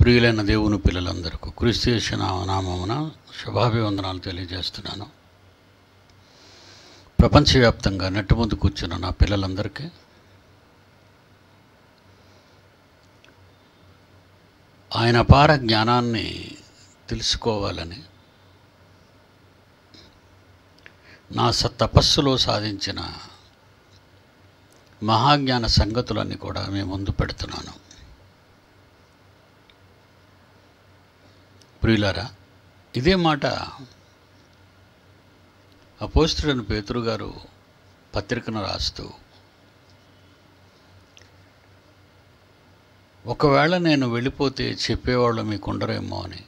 ప్రియులైన దేవుని పిల్లలందరికీ క్రీస్తు యేసు నా- నామమున శుభాభివందనాలు తెలియజేస్తున్నాను ప్రపంచవ్యాప్తంగా నెట్టు ముందు కూర్చున్న నా పిల్లలందరికీ ఆయన అపార జ్ఞానాన్ని తెలుసుకోవాలని నా స తపస్సులో సాధించిన మహాజ్ఞాన సంగతులన్నీ కూడా మీ ముందు పెడుతున్నాను ప్రియులారా ఇదే మాట అపోస్తుడని పేతురు గారు పత్రికను రాస్తూ ఒకవేళ నేను వెళ్ళిపోతే చెప్పేవాళ్ళు మీకు ఉండరేమో అని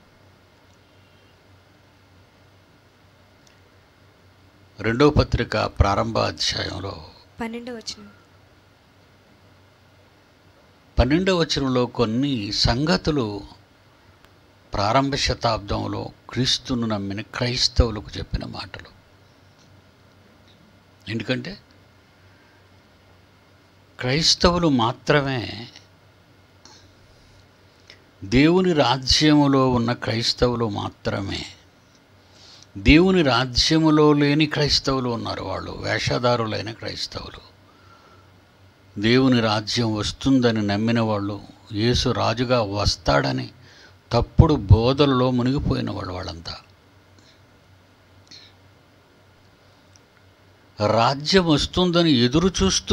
రెండో పత్రిక ప్రారంభ అధ్యాయంలో పన్నెండో వచనం పన్నెండవ వచనంలో కొన్ని సంగతులు ప్రారంభ శతాబ్దంలో క్రీస్తును నమ్మిన క్రైస్తవులకు చెప్పిన మాటలు ఎందుకంటే క్రైస్తవులు మాత్రమే దేవుని రాజ్యములో ఉన్న క్రైస్తవులు మాత్రమే దేవుని రాజ్యములో లేని క్రైస్తవులు ఉన్నారు వాళ్ళు వేషధారులైన క్రైస్తవులు దేవుని రాజ్యం వస్తుందని నమ్మిన వాళ్ళు యేసు రాజుగా వస్తాడని తప్పుడు బోధలలో మునిగిపోయిన వాళ్ళు వాళ్ళంతా రాజ్యం వస్తుందని ఎదురు చూస్తూ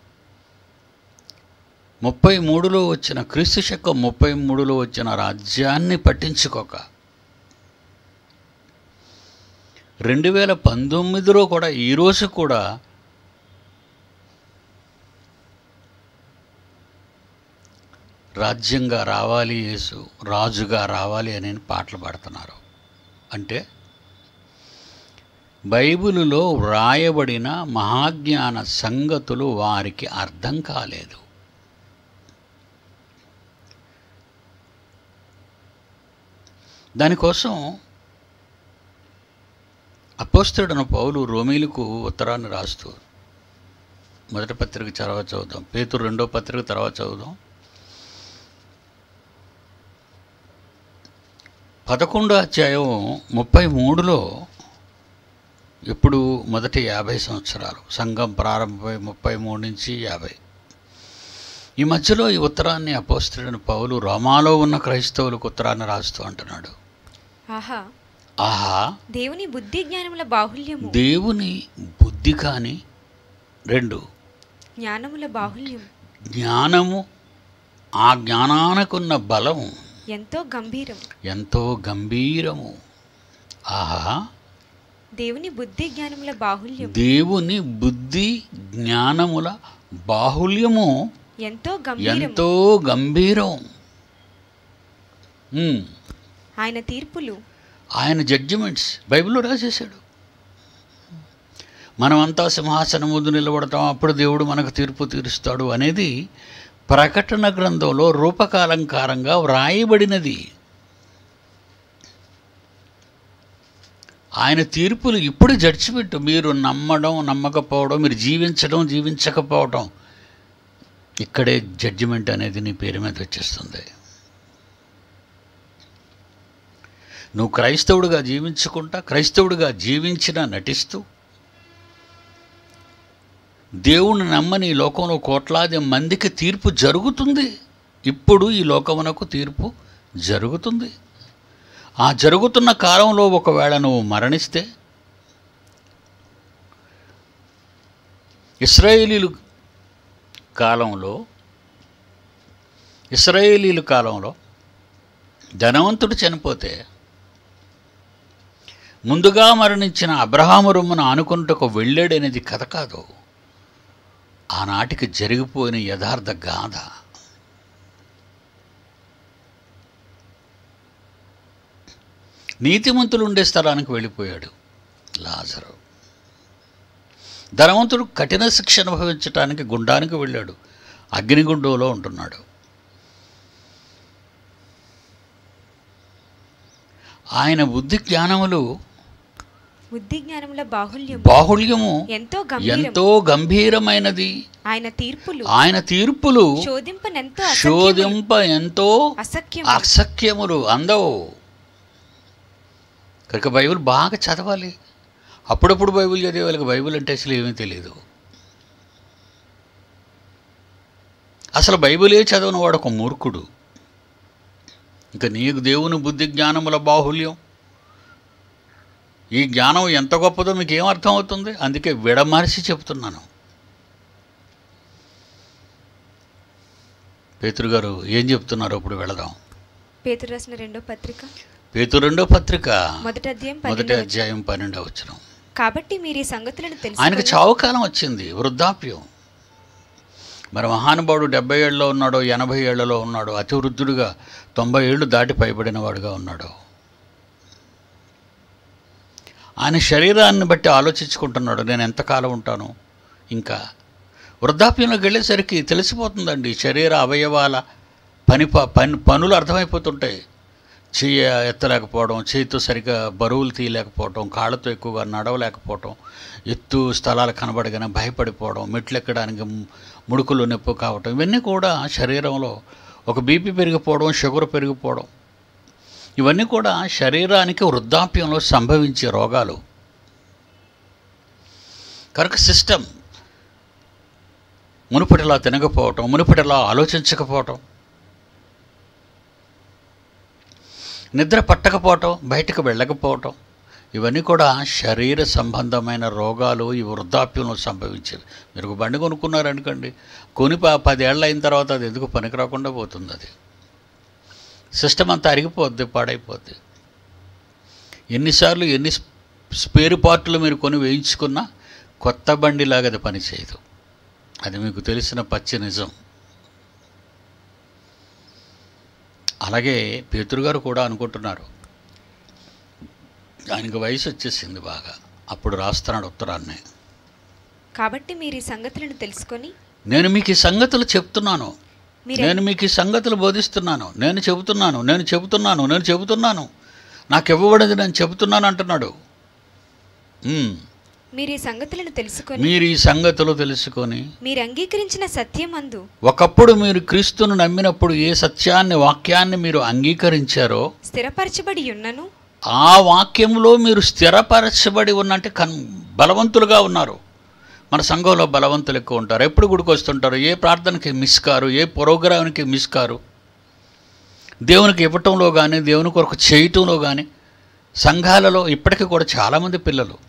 ముప్పై మూడులో వచ్చిన క్రీస్తు శకం ముప్పై మూడులో వచ్చిన రాజ్యాన్ని పట్టించుకోక రెండు వేల పంతొమ్మిదిలో కూడా ఈరోజు కూడా రాజ్యంగా రావాలి యేసు రాజుగా రావాలి అని పాటలు పాడుతున్నారు అంటే బైబిలులో వ్రాయబడిన మహాజ్ఞాన సంగతులు వారికి అర్థం కాలేదు దానికోసం అపోస్తుడన పౌలు రోమీలకు ఉత్తరాన్ని రాస్తూ మొదటి పత్రిక తర్వాత చదువుదాం పేతురు రెండో పత్రిక తర్వాత చదువుదాం పదకొండో అధ్యాయం ముప్పై మూడులో ఇప్పుడు మొదటి యాభై సంవత్సరాలు సంఘం ప్రారంభమై ముప్పై మూడు నుంచి యాభై ఈ మధ్యలో ఈ ఉత్తరాన్ని అపోస్తుడని పౌలు రోమాలో ఉన్న క్రైస్తవులకు ఉత్తరాన్ని రాస్తూ అంటున్నాడు ఆహా ఆహా దేవుని బుద్ధి జ్ఞానముల బాహుల్యము దేవుని బుద్ధి కానీ రెండు జ్ఞానముల బాహుల్యం జ్ఞానము ఆ జ్ఞానానికున్న బలం ఎంతో గంభీరం ఎంతో గంభీరము ఆహా దేవుని బుద్ధి జ్ఞానముల బాహుల్యం దేవుని బుద్ధి జ్ఞానముల బాహుల్యము ఎంతో గంభీరం ఎంతో గంభీరం ఉమ్, ఆయన తీర్పులు ఆయన జడ్జిమెంట్స్ బైబిల్లో రాసేసాడు మనమంతా సింహాసనం ముందు నిలబడతాం అప్పుడు దేవుడు మనకు తీర్పు తీరుస్తాడు అనేది ప్రకటన గ్రంథంలో రూపకాలంకారంగా వ్రాయబడినది ఆయన తీర్పులు ఇప్పుడు జడ్జిమెంట్ మీరు నమ్మడం నమ్మకపోవడం మీరు జీవించడం జీవించకపోవడం ఇక్కడే జడ్జిమెంట్ అనేది నీ పేరు మీద వచ్చేస్తుంది నువ్వు క్రైస్తవుడిగా జీవించుకుంటా క్రైస్తవుడిగా జీవించిన నటిస్తూ దేవుని నమ్మని ఈ లోకంలో కోట్లాది మందికి తీర్పు జరుగుతుంది ఇప్పుడు ఈ లోకమునకు తీర్పు జరుగుతుంది ఆ జరుగుతున్న కాలంలో ఒకవేళ నువ్వు మరణిస్తే ఇస్రాయేలీలు కాలంలో ఇస్రాయేలీలు కాలంలో ధనవంతుడు చనిపోతే ముందుగా మరణించిన అబ్రహాము రొమ్మును ఆనుకుంటకు వెళ్ళాడనేది కథ కాదు ఆనాటికి జరిగిపోయిన యథార్థ గాథ నీతిమంతులు ఉండే స్థలానికి వెళ్ళిపోయాడు లాజరు ధనవంతుడు కఠిన శిక్ష అనుభవించటానికి గుండానికి వెళ్ళాడు అగ్నిగుండంలో ఉంటున్నాడు ఆయన బుద్ధి జ్ఞానములు బుద్ధి జ్ఞానముల బాహుల్యము బాహుళ్యము ఎంతో గంభీరం ఎంతో గంభీరమైనది ఆయన తీర్పులు ఆయన తీర్పులు శోధింపనెంతో శోధింప ఎంతో అసఖ్యం అసఖ్యములు అందవు కనుక బైబిల్ బాగా చదవాలి అప్పుడప్పుడు బైబిల్ చదివే వాళ్ళకి బైబిల్ అంటే అసలు ఏమీ తెలియదు అసలు బైబిలే చదవని వాడు ఒక మూర్ఖుడు ఇంకా నీకు దేవుని బుద్ధి జ్ఞానముల బాహుల్యం ఈ జ్ఞానం ఎంత గొప్పదో మీకు ఏం అర్థం అవుతుంది అందుకే విడమరిచి చెప్తున్నాను పేతురు గారు ఏం చెప్తున్నారు ఇప్పుడు వెళదాం పేతురు రాసిన రెండో పత్రిక పేతురు రెండో పత్రిక మొదటి అధ్యాయం మొదటి పన్నెండవ వచనం. అధ్యాయం పన్నెండవ వచనం కాబట్టి మీరు ఈ సంగతులను ఆయనకు తెలుసు చావు కాలం వచ్చింది వృద్ధాప్యం మరి మహానుభావుడు డెబ్బై ఏళ్ళలో ఉన్నాడో ఎనభై ఏళ్లలో ఉన్నాడో అతి వృద్ధుడుగా తొంభై ఏళ్ళు దాటి పైబడిన వాడుగా ఉన్నాడు ఆయన శరీరాన్ని బట్టి ఆలోచించుకుంటున్నాడు నేను ఎంతకాలం ఉంటాను ఇంకా వృద్ధాప్యంలోకి వెళ్ళేసరికి తెలిసిపోతుందండి శరీర అవయవాల పని ప- పని పనులు అర్థమైపోతుంటాయి చెయ్యి ఎత్తలేకపోవడం చేతితో సరిగ్గా బరువులు తీయలేకపోవడం కాళ్ళతో ఎక్కువగా నడవలేకపోవడం ఎత్తు స్థలాలు కనబడగానే భయపడిపోవడం మెట్లు ఎక్కడానికి ము- ముడుకులు నొప్పి కావటం ఇవన్నీ కూడా శరీరంలో ఒక బీపీ పెరిగిపోవడం షుగర్ పెరిగిపోవడం ఇవన్నీ కూడా శరీరానికి వృద్ధాప్యంలో సంభవించే రోగాలు కనుక సిస్టమ్ మునుపటిలా తినకపోవటం మునుపటిలా ఆలోచించకపోవటం నిద్ర పట్టకపోవటం బయటకు వెళ్ళకపోవటం ఇవన్నీ కూడా శరీర సంబంధమైన రోగాలు ఈ వృద్ధాప్యంలో సంభవించేవి మీరు ఒక బండి కొనుక్కున్నారనుకోండి కొని ప- పదేళ్ళు అయిన తర్వాత అది ఎందుకు పనికి రాకుండా పోతుంది అది సిస్టమ్ అంతా అరిగిపోద్ది పాడైపోద్ది ఎన్నిసార్లు ఎన్ని స్ప్- స్పేర్ పార్టులు మీరు కొని వేయించుకున్నా కొత్త బండిలాగా అది పనిచేయదు అది మీకు తెలిసిన పచ్చి నిజం అలాగే పేతురు గారు కూడా అనుకుంటున్నారు ఆయనకు వయసు వచ్చేసింది బాగా అప్పుడు రాస్తున్నాడు ఉత్తరాన్ని కాబట్టి మీరు ఈ సంగతులను తెలుసుకొని నేను మీకు ఈ సంగతులు చెప్తున్నాను మీరు నేను మీకు ఈ సంగతులు బోధిస్తున్నాను నేను చెబుతున్నాను నేను చెబుతున్నాను నేను చెబుతున్నాను నాకు ఇవ్వబడింది నేను చెబుతున్నాను అంటున్నాడు ఉమ్. మీరు ఈ సంగతులను తెలుసుకొని మీరు ఈ సంగతులు తెలుసుకొని మీరు అంగీకరించిన సత్యమందు ఒకప్పుడు మీరు క్రీస్తును నమ్మినప్పుడు ఏ సత్యాన్ని వాక్యాన్ని మీరు అంగీకరించారో స్థిరపరచబడి ఉన్నను ఆ వాక్యంలో మీరు స్థిరపరచబడి ఉన్నట్టు కన్ బలవంతులుగా ఉన్నారు మన సంఘంలో బలవంతులు ఎక్కువ ఉంటారు ఎప్పుడు గుడికి వస్తుంటారు ఏ ప్రార్థనకి మిస్ కారు ఏ ప్రోగ్రామ్కి మిస్ కారు దేవునికి ఇవ్వటంలో కానీ దేవుని కొరకు చేయటంలో కానీ సంఘాలలో ఇప్పటికీ కూడా చాలామంది పిల్లలు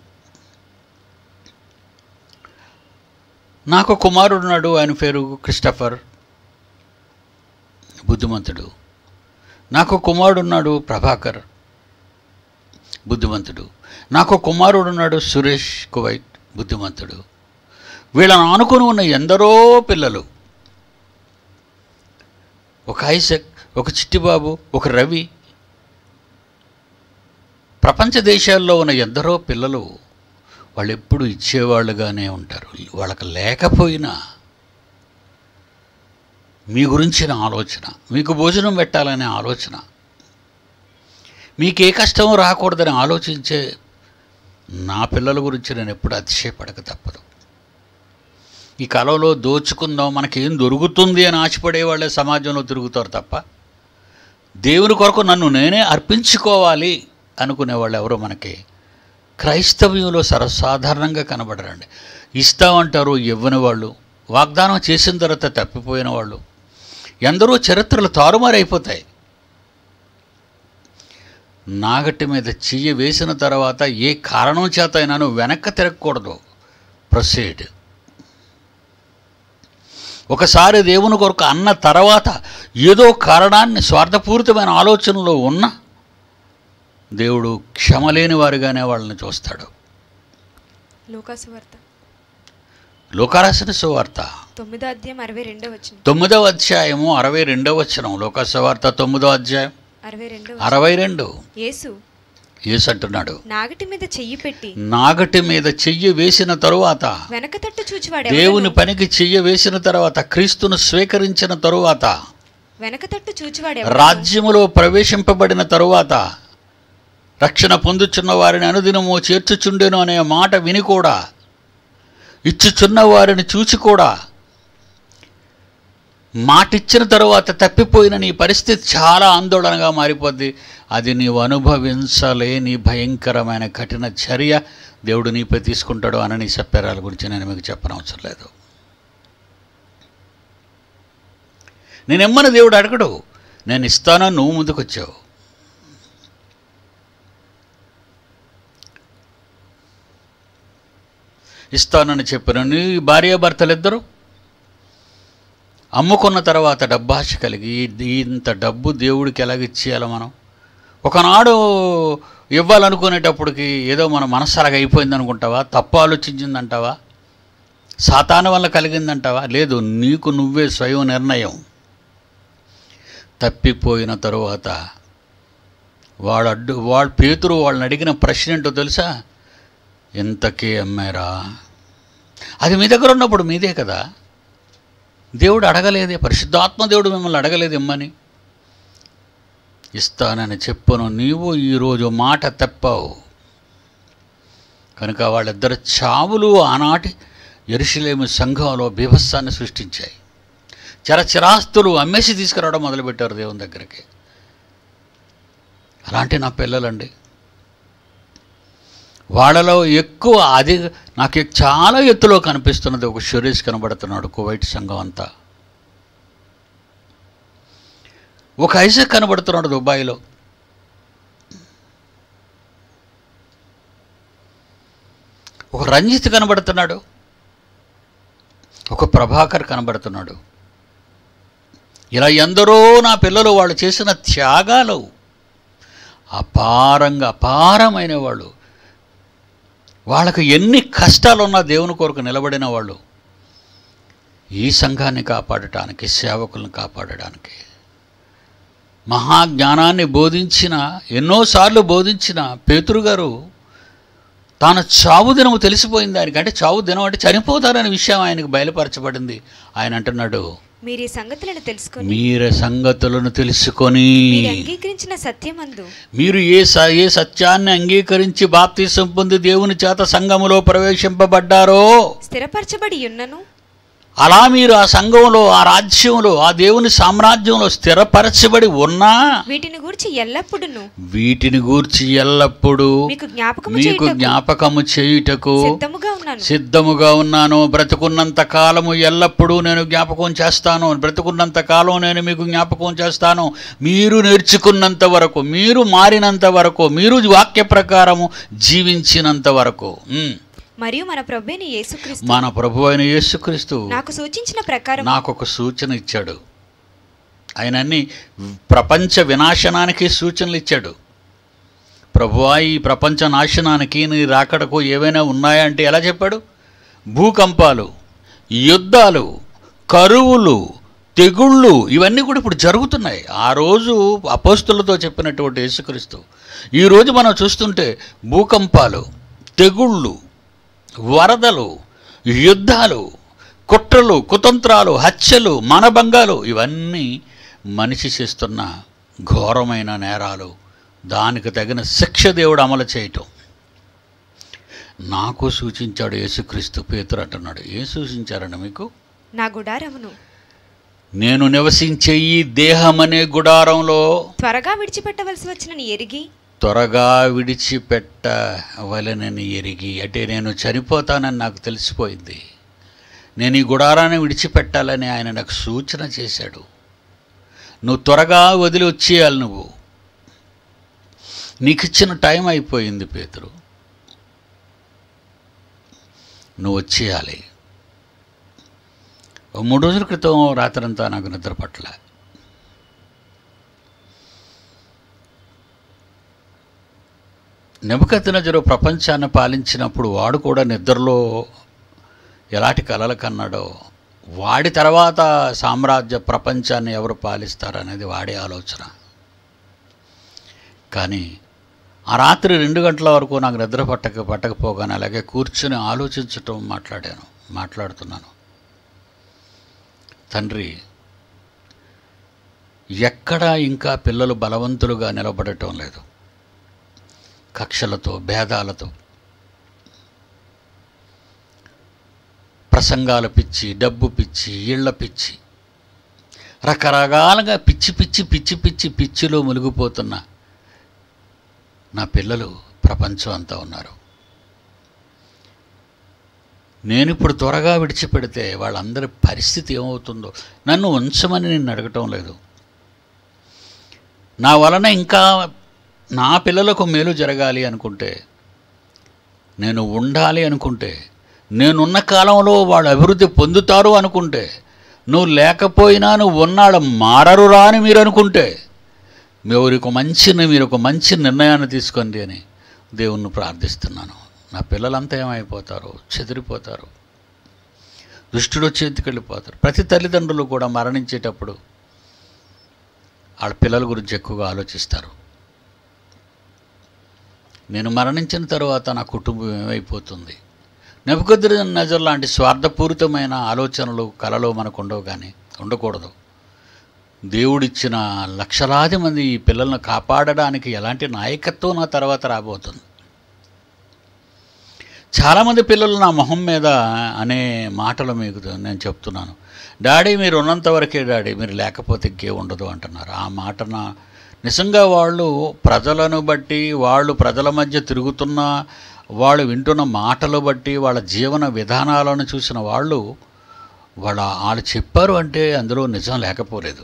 నాకు కుమారుడు ఉన్నాడు ఆయన పేరు క్రిస్టఫర్ బుద్ధిమంతుడు నాకు కుమారుడు ఉన్నాడు ప్రభాకర్ బుద్ధిమంతుడు నాకు కుమారుడు ఉన్నాడు సురేష్ కువైట్ బుద్ధిమంతుడు వీళ్ళని ఆనుకొని ఉన్న ఎందరో పిల్లలు ఒక ఐసక్ ఒక చిట్టిబాబు ఒక రవి ప్రపంచ దేశాల్లో ఉన్న ఎందరో పిల్లలు వాళ్ళు ఎప్పుడు ఇచ్చేవాళ్ళుగానే ఉంటారు వాళ్ళకి లేకపోయినా మీ గురించిన ఆలోచన మీకు భోజనం పెట్టాలనే ఆలోచన మీకు ఏ కష్టం రాకూడదని ఆలోచించే నా పిల్లల గురించి నేను ఎప్పుడు అతిశయపడక తప్పదు ఈ కాలంలో దోచుకుందాం మనకేం దొరుకుతుంది అని ఆశపడే వాళ్ళే సమాజంలో తిరుగుతారు తప్ప దేవుని కొరకు నన్ను నేనే అర్పించుకోవాలి అనుకునే వాళ్ళు ఎవరో మనకి క్రైస్తవ్యంలో సర్వసాధారణంగా కనబడరండి ఇస్తామంటారు ఇవ్వని వాళ్ళు వాగ్దానం చేసిన తర్వాత తప్పిపోయిన వాళ్ళు ఎందరో చరిత్రలు తారుమారైపోతాయి నాగట్టి మీద చెయ్యి వేసిన తర్వాత ఏ కారణం చేత అయినాను వెనక్కి తిరగకూడదు ప్రొసీడ్ ఒకసారి దేవుని కొరకు అన్న తర్వాత ఏదో కారణాన్ని స్వార్థపూరితమైన ఆలోచనలో ఉన్న దేవుడు క్షమలేని వారిగానే వాళ్ళని చూస్తాడు లోకాసు వార్త లోకారాసిన సువార్త తొమ్మిదో అధ్యాయం అరవై రెండో వచ్చిన తొమ్మిదవ అధ్యాయము అరవై రెండవ వచనం లోకాసువార్త తొమ్మిదో అధ్యాయం అరవై రెండో అరవై రెండు యేసు యేసు అంటున్నాడు నాగటి మీద చెయ్యి పెట్టి నాగటి మీద చెయ్యి వేసిన తరువాత వెనక తట్టు చూచివాడు దేవుని పనికి చెయ్యి వేసిన తర్వాత క్రీస్తును స్వీకరించిన తరువాత వెనక తట్టు చూచివాడు రాజ్యములో ప్రవేశింపబడిన తరువాత రక్షణ పొందుచున్న వారిని అనుదినము చేర్చుచుండెను అనే మాట విని కూడా ఇచ్చుచున్న వారిని చూచి కూడా మాటిచ్చిన తరువాత తప్పిపోయిన నీ పరిస్థితి చాలా ఆందోళనగా మారిపోద్ది అది నీవు అనుభవించలేని భయంకరమైన కఠిన చర్య దేవుడు నీపై తీసుకుంటాడు అని నీ చెప్పారాల గురించి నేను మీకు చెప్పనవసరం లేదు నేను ఎమ్మని దేవుడు అడగడు నేను ఇస్తానని నువ్వు ముందుకొచ్చావు ఇస్తానని చెప్పిన నీ భార్యాభర్తలిద్దరూ అమ్ముకున్న తర్వాత డబ్బాశ కలిగి ఇంత డబ్బు దేవుడికి ఎలాగిచ్చేయాలి మనం ఒకనాడు ఇవ్వాలనుకునేటప్పటికి ఏదో మన మనస్సు అలాగ అయిపోయింది అనుకుంటావా తప్పు ఆలోచించిందంటావా సాతాను వల్ల కలిగిందంటావా లేదు నీకు నువ్వే స్వయం నిర్ణయం తప్పిపోయిన తరువాత వాడు అడ్డు వాడు పేతురు వాళ్ళని అడిగిన ప్రశ్న ఏంటో తెలుసా ఎంతకే అమ్మారా అది మీ దగ్గర ఉన్నప్పుడు మీదే కదా దేవుడు అడగలేదే పరిశుద్ధాత్మ దేవుడు మిమ్మల్ని అడగలేదు ఇమ్మని ఇస్తానని చెప్పును నీవు ఈరోజు మాట తప్పావు కనుక వాళ్ళిద్దరు చావులు ఆనాటి ఎరుషులేమి సంఘంలో బీభత్సాన్ని సృష్టించాయి చరచిరాస్తులు అమ్మేసి తీసుకురావడం మొదలుపెట్టారు దేవుని దగ్గరికి అలాంటి నా పిల్లలండి వాళ్ళలో ఎక్కువ అది నాకు చాలా ఎత్తులో కనిపిస్తున్నది ఒక సురేష్ కనబడుతున్నాడు కువైట్ సంఘం అంతా ఒక ఐజక్ కనబడుతున్నాడు దుబాయ్లో ఒక రంజిత్ కనబడుతున్నాడు ఒక ప్రభాకర్ కనబడుతున్నాడు ఇలా ఎందరో నా పిల్లలు వాళ్ళు చేసిన త్యాగాలు అపారంగా అపారమైన వాళ్ళు వాళ్ళకు ఎన్ని కష్టాలున్నా దేవుని కొరకు నిలబడిన వాళ్ళు ఈ సంఘాన్ని కాపాడటానికి సేవకులను కాపాడడానికి మహాజ్ఞానాన్ని బోధించిన ఎన్నోసార్లు బోధించిన పేతురు గారు తాను చావు దినము తెలిసిపోయింది ఆయనకి అంటే చావు దినం అంటే చనిపోతారనే విషయం ఆయనకు బయలుపరచబడింది ఆయన అంటున్నాడు మీరు ఈ సంగతులను తెలుసుకొని మీరే సంగతులను తెలుసుకొని మీరు అంగీకరించిన సత్యమందు మీరు ఏ స ఏ సత్యాన్ని అంగీకరించి బాప్తీసం పొంది దేవుని చేత సంఘములో ప్రవేశింపబడ్డారో స్థిరపరచబడి ఉన్నను అలా మీరు ఆ సంఘంలో ఆ రాజ్యంలో ఆ దేవుని సామ్రాజ్యంలో స్థిరపరచబడి ఉన్నా వీటిని గురించి ఎల్లప్పుడూ వీటిని గూర్చి ఎల్లప్పుడూ మీకు జ్ఞాపకము మీకు చేయుటకు జ్ఞాపకము చేయుటకు సిద్ధముగా ఉన్నాను సిద్ధముగా ఉన్నాను బ్రతుకున్నంత కాలము ఎల్లప్పుడూ నేను జ్ఞాపకం చేస్తాను బ్రతుకున్నంత కాలం నేను మీకు జ్ఞాపకం చేస్తాను మీరు నేర్చుకున్నంత వరకు మీరు మారినంత వరకు మీరు వాక్య ప్రకారము జీవించినంత వరకు ఉమ్. మరియు మన ప్రభువైన యేసుక్రీస్తు మన ప్రభు అయిన యేసుక్రీస్తు నాకు సూచించిన ప్రకారం నాకు ఒక సూచన ఇచ్చాడు ఆయన అన్ని ప్రపంచ వినాశనానికి సూచనలు ఇచ్చాడు ప్రభువా ఈ ప్రపంచ నాశనానికి నీ రాకడకు ఏవైనా ఉన్నాయంటే ఎలా చెప్పాడు భూకంపాలు యుద్ధాలు కరువులు తెగుళ్ళు ఇవన్నీ కూడా ఇప్పుడు జరుగుతున్నాయి ఆ రోజు అపోస్తులతో చెప్పినటువంటి యేసుక్రీస్తు ఈరోజు మనం చూస్తుంటే భూకంపాలు తెగుళ్ళు వరదలు యుద్ధాలు కుట్రలు కుతంత్రాలు హత్యలు మానభంగాలు ఇవన్నీ మనిషి చేస్తున్న ఘోరమైన నేరాలు దానికి తగిన శిక్ష దేవుడు అమలు చేయటం నాకు సూచించాడు యేసుక్రీస్తు పేతురు అంటున్నాడు ఏం సూచించారండి మీకు నా గుడారమును నేను నివసించే ఈ దేహమనే గుడారంలో త్వరగా విడిచిపెట్టవలసి వచ్చిన ఎరిగి త్వరగా విడిచిపెట్టవలనని ఎరిగి అంటే నేను చనిపోతానని నాకు తెలిసిపోయింది నేను ఈ గుడారాన్ని విడిచిపెట్టాలని ఆయన నాకు సూచన చేశాడు నువ్వు త్వరగా వదిలి వచ్చేయాలి నువ్వు నీకు ఇచ్చిన టైం అయిపోయింది పేతురు నువ్వు వచ్చేయాలి ఓ మూడు రోజుల క్రితం రాత్రంతా నాకు నిద్ర పట్ల నెబుకద్నెజరు ప్రపంచాన్ని పాలించినప్పుడు వాడు కూడా నిద్రలో ఎలాంటి కలలు కన్నాడో వాడి తర్వాత సామ్రాజ్య ప్రపంచాన్ని ఎవరు పాలిస్తారనేది వాడి ఆలోచన కానీ ఆ రాత్రి రెండు గంటల వరకు నాకు నిద్ర పట్టక పట్టకపోగానే అలాగే కూర్చుని ఆలోచించటం మాట్లాడాను మాట్లాడుతున్నాను తండ్రి ఎక్కడా ఇంకా పిల్లలు బలవంతులుగా నిలబడటం లేదు కక్షలతో భేదాలతో ప్రసంగాల పిచ్చి డబ్బు పిచ్చి ఇళ్ల పిచ్చి రకరకాలుగా పిచ్చి పిచ్చి పిచ్చి పిచ్చి పిచ్చిలో మునిగిపోతున్న నా పిల్లలు ప్రపంచం అంతా ఉన్నారు నేను ఇప్పుడు త్వరగా విడిచిపెడితే వాళ్ళందరి పరిస్థితి ఏమవుతుందో నన్ను ఉంచమని నేను అడగటం లేదు నా వలన ఇంకా నా పిల్లలకు మేలు జరగాలి అనుకుంటే నేను ఉండాలి అనుకుంటే నేనున్న కాలంలో వాళ్ళు అభివృద్ధి పొందుతారు అనుకుంటే నువ్వు లేకపోయినా నువ్వు ఉన్నాడు మారరురా అని మీరు అనుకుంటే మీరు ఒక మంచి మీరు ఒక మంచి నిర్ణయాన్ని తీసుకోండి అని దేవుణ్ణి ప్రార్థిస్తున్నాను నా పిల్లలంతా ఏమైపోతారు చెదిరిపోతారు దుష్టుడు చేతికి వెళ్ళిపోతారు ప్రతి తల్లిదండ్రులు కూడా మరణించేటప్పుడు వాళ్ళ పిల్లల గురించి ఎక్కువగా ఆలోచిస్తారు నేను మరణించిన తర్వాత నా కుటుంబం ఏమైపోతుంది నెపకొద్దు నజర్ లాంటి స్వార్థపూరితమైన ఆలోచనలు కలలో మనకు ఉండవు కానీ ఉండకూడదు దేవుడిచ్చిన లక్షలాది మంది ఈ పిల్లలను కాపాడడానికి ఎలాంటి నాయకత్వం నా తర్వాత రాబోతుంది చాలామంది పిల్లలు నా మొహం మీద అనే మాటలు మీకు నేను చెప్తున్నాను డాడీ మీరు ఉన్నంత వరకే డాడీ మీరు లేకపోతే ఇంకే ఉండదు అంటున్నారు ఆ మాట నా నిజంగా వాళ్ళు ప్రజలను బట్టి వాళ్ళు ప్రజల మధ్య తిరుగుతున్న వాళ్ళు వింటున్న మాటలు బట్టి వాళ్ళ జీవన విధానాలను చూసిన వాళ్ళు వాళ్ళ వాళ్ళు చెప్పారు అంటే అందులో నిజం లేకపోలేదు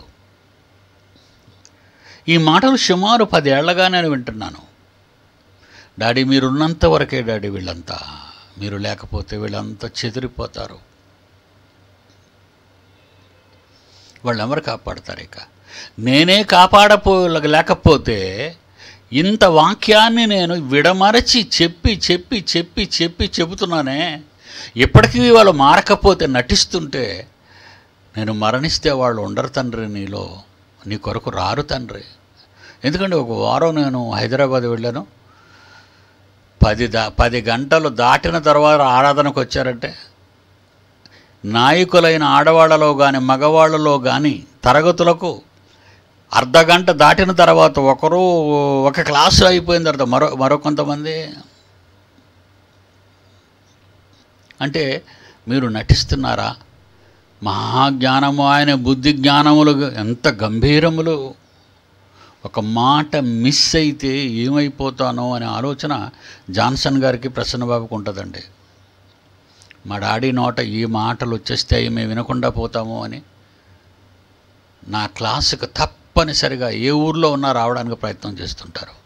ఈ మాటలు సుమారు పదేళ్లగా నేను వింటున్నాను డాడీ మీరున్నంత వరకే డాడీ వీళ్ళంతా మీరు లేకపోతే వీళ్ళంతా చెదిరిపోతారు వాళ్ళు ఎవరు కాపాడతారు ఇక నేనే కాపాడపో లేకపోతే ఇంత వాక్యాన్ని నేను విడమరచి చెప్పి చెప్పి చెప్పి చెప్పి చెబుతున్నానే ఇప్పటికీ వాళ్ళు మారకపోతే నటిస్తుంటే నేను మరణిస్తే వాళ్ళు ఉండరు తండ్రి నీలో నీ కొరకు రారు తండ్రి ఎందుకంటే ఒక వారం నేను హైదరాబాద్ వెళ్ళాను పది దా పది గంటలు దాటిన తర్వాత ఆరాధనకు వచ్చారంటే నాయకులైన ఆడవాళ్ళలో కానీ మగవాళ్ళలో కానీ తరగతులకు అర్ధ గంట దాటిన తర్వాత ఒకరు ఒక క్లాసు అయిపోయిన తర్వాత మరో మరో కొంతమంది అంటే మీరు నటిస్తున్నారా మహాజ్ఞానము ఆయన బుద్ధి జ్ఞానములు ఎంత గంభీరములు ఒక మాట మిస్ అయితే ఏమైపోతానో అనే ఆలోచన జాన్సన్ గారికి ప్రసన్నబాబుకు ఉంటుందండి మా డాడీ నోట ఈ మాటలు వచ్చేస్తాయి మేము వినకుండా పోతాము అని నా క్లాసుకు తప్పనిసరిగా ఏ ఊర్లో ఉన్నా రావడానికి ప్రయత్నం చేస్తుంటారు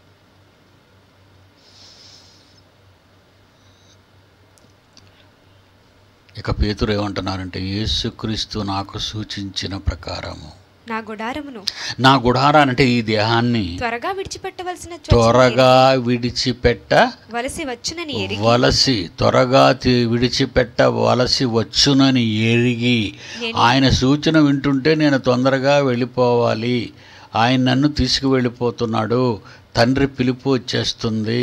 ఇక పేతురు ఏమంటున్నారంటే యేసుక్రీస్తు నాకు సూచించిన ప్రకారము నా గుడారమును నా గుడారానంటే ఈ దేహాన్ని త్వరగా విడిచిపెట్టవలసిన త్వరగా విడిచిపెట్ట వలసి వచ్చునని ఎరిగి వలసి త్వరగా తి- విడిచిపెట్ట వలసి వచ్చునని ఎరిగి నేను- ఆయన సూచన వింటుంటే నేను తొందరగా వెళ్ళిపోవాలి ఆయన నన్ను తీసుకువెళ్ళిపోతున్నాడు తండ్రి పిలుపు వచ్చేస్తుంది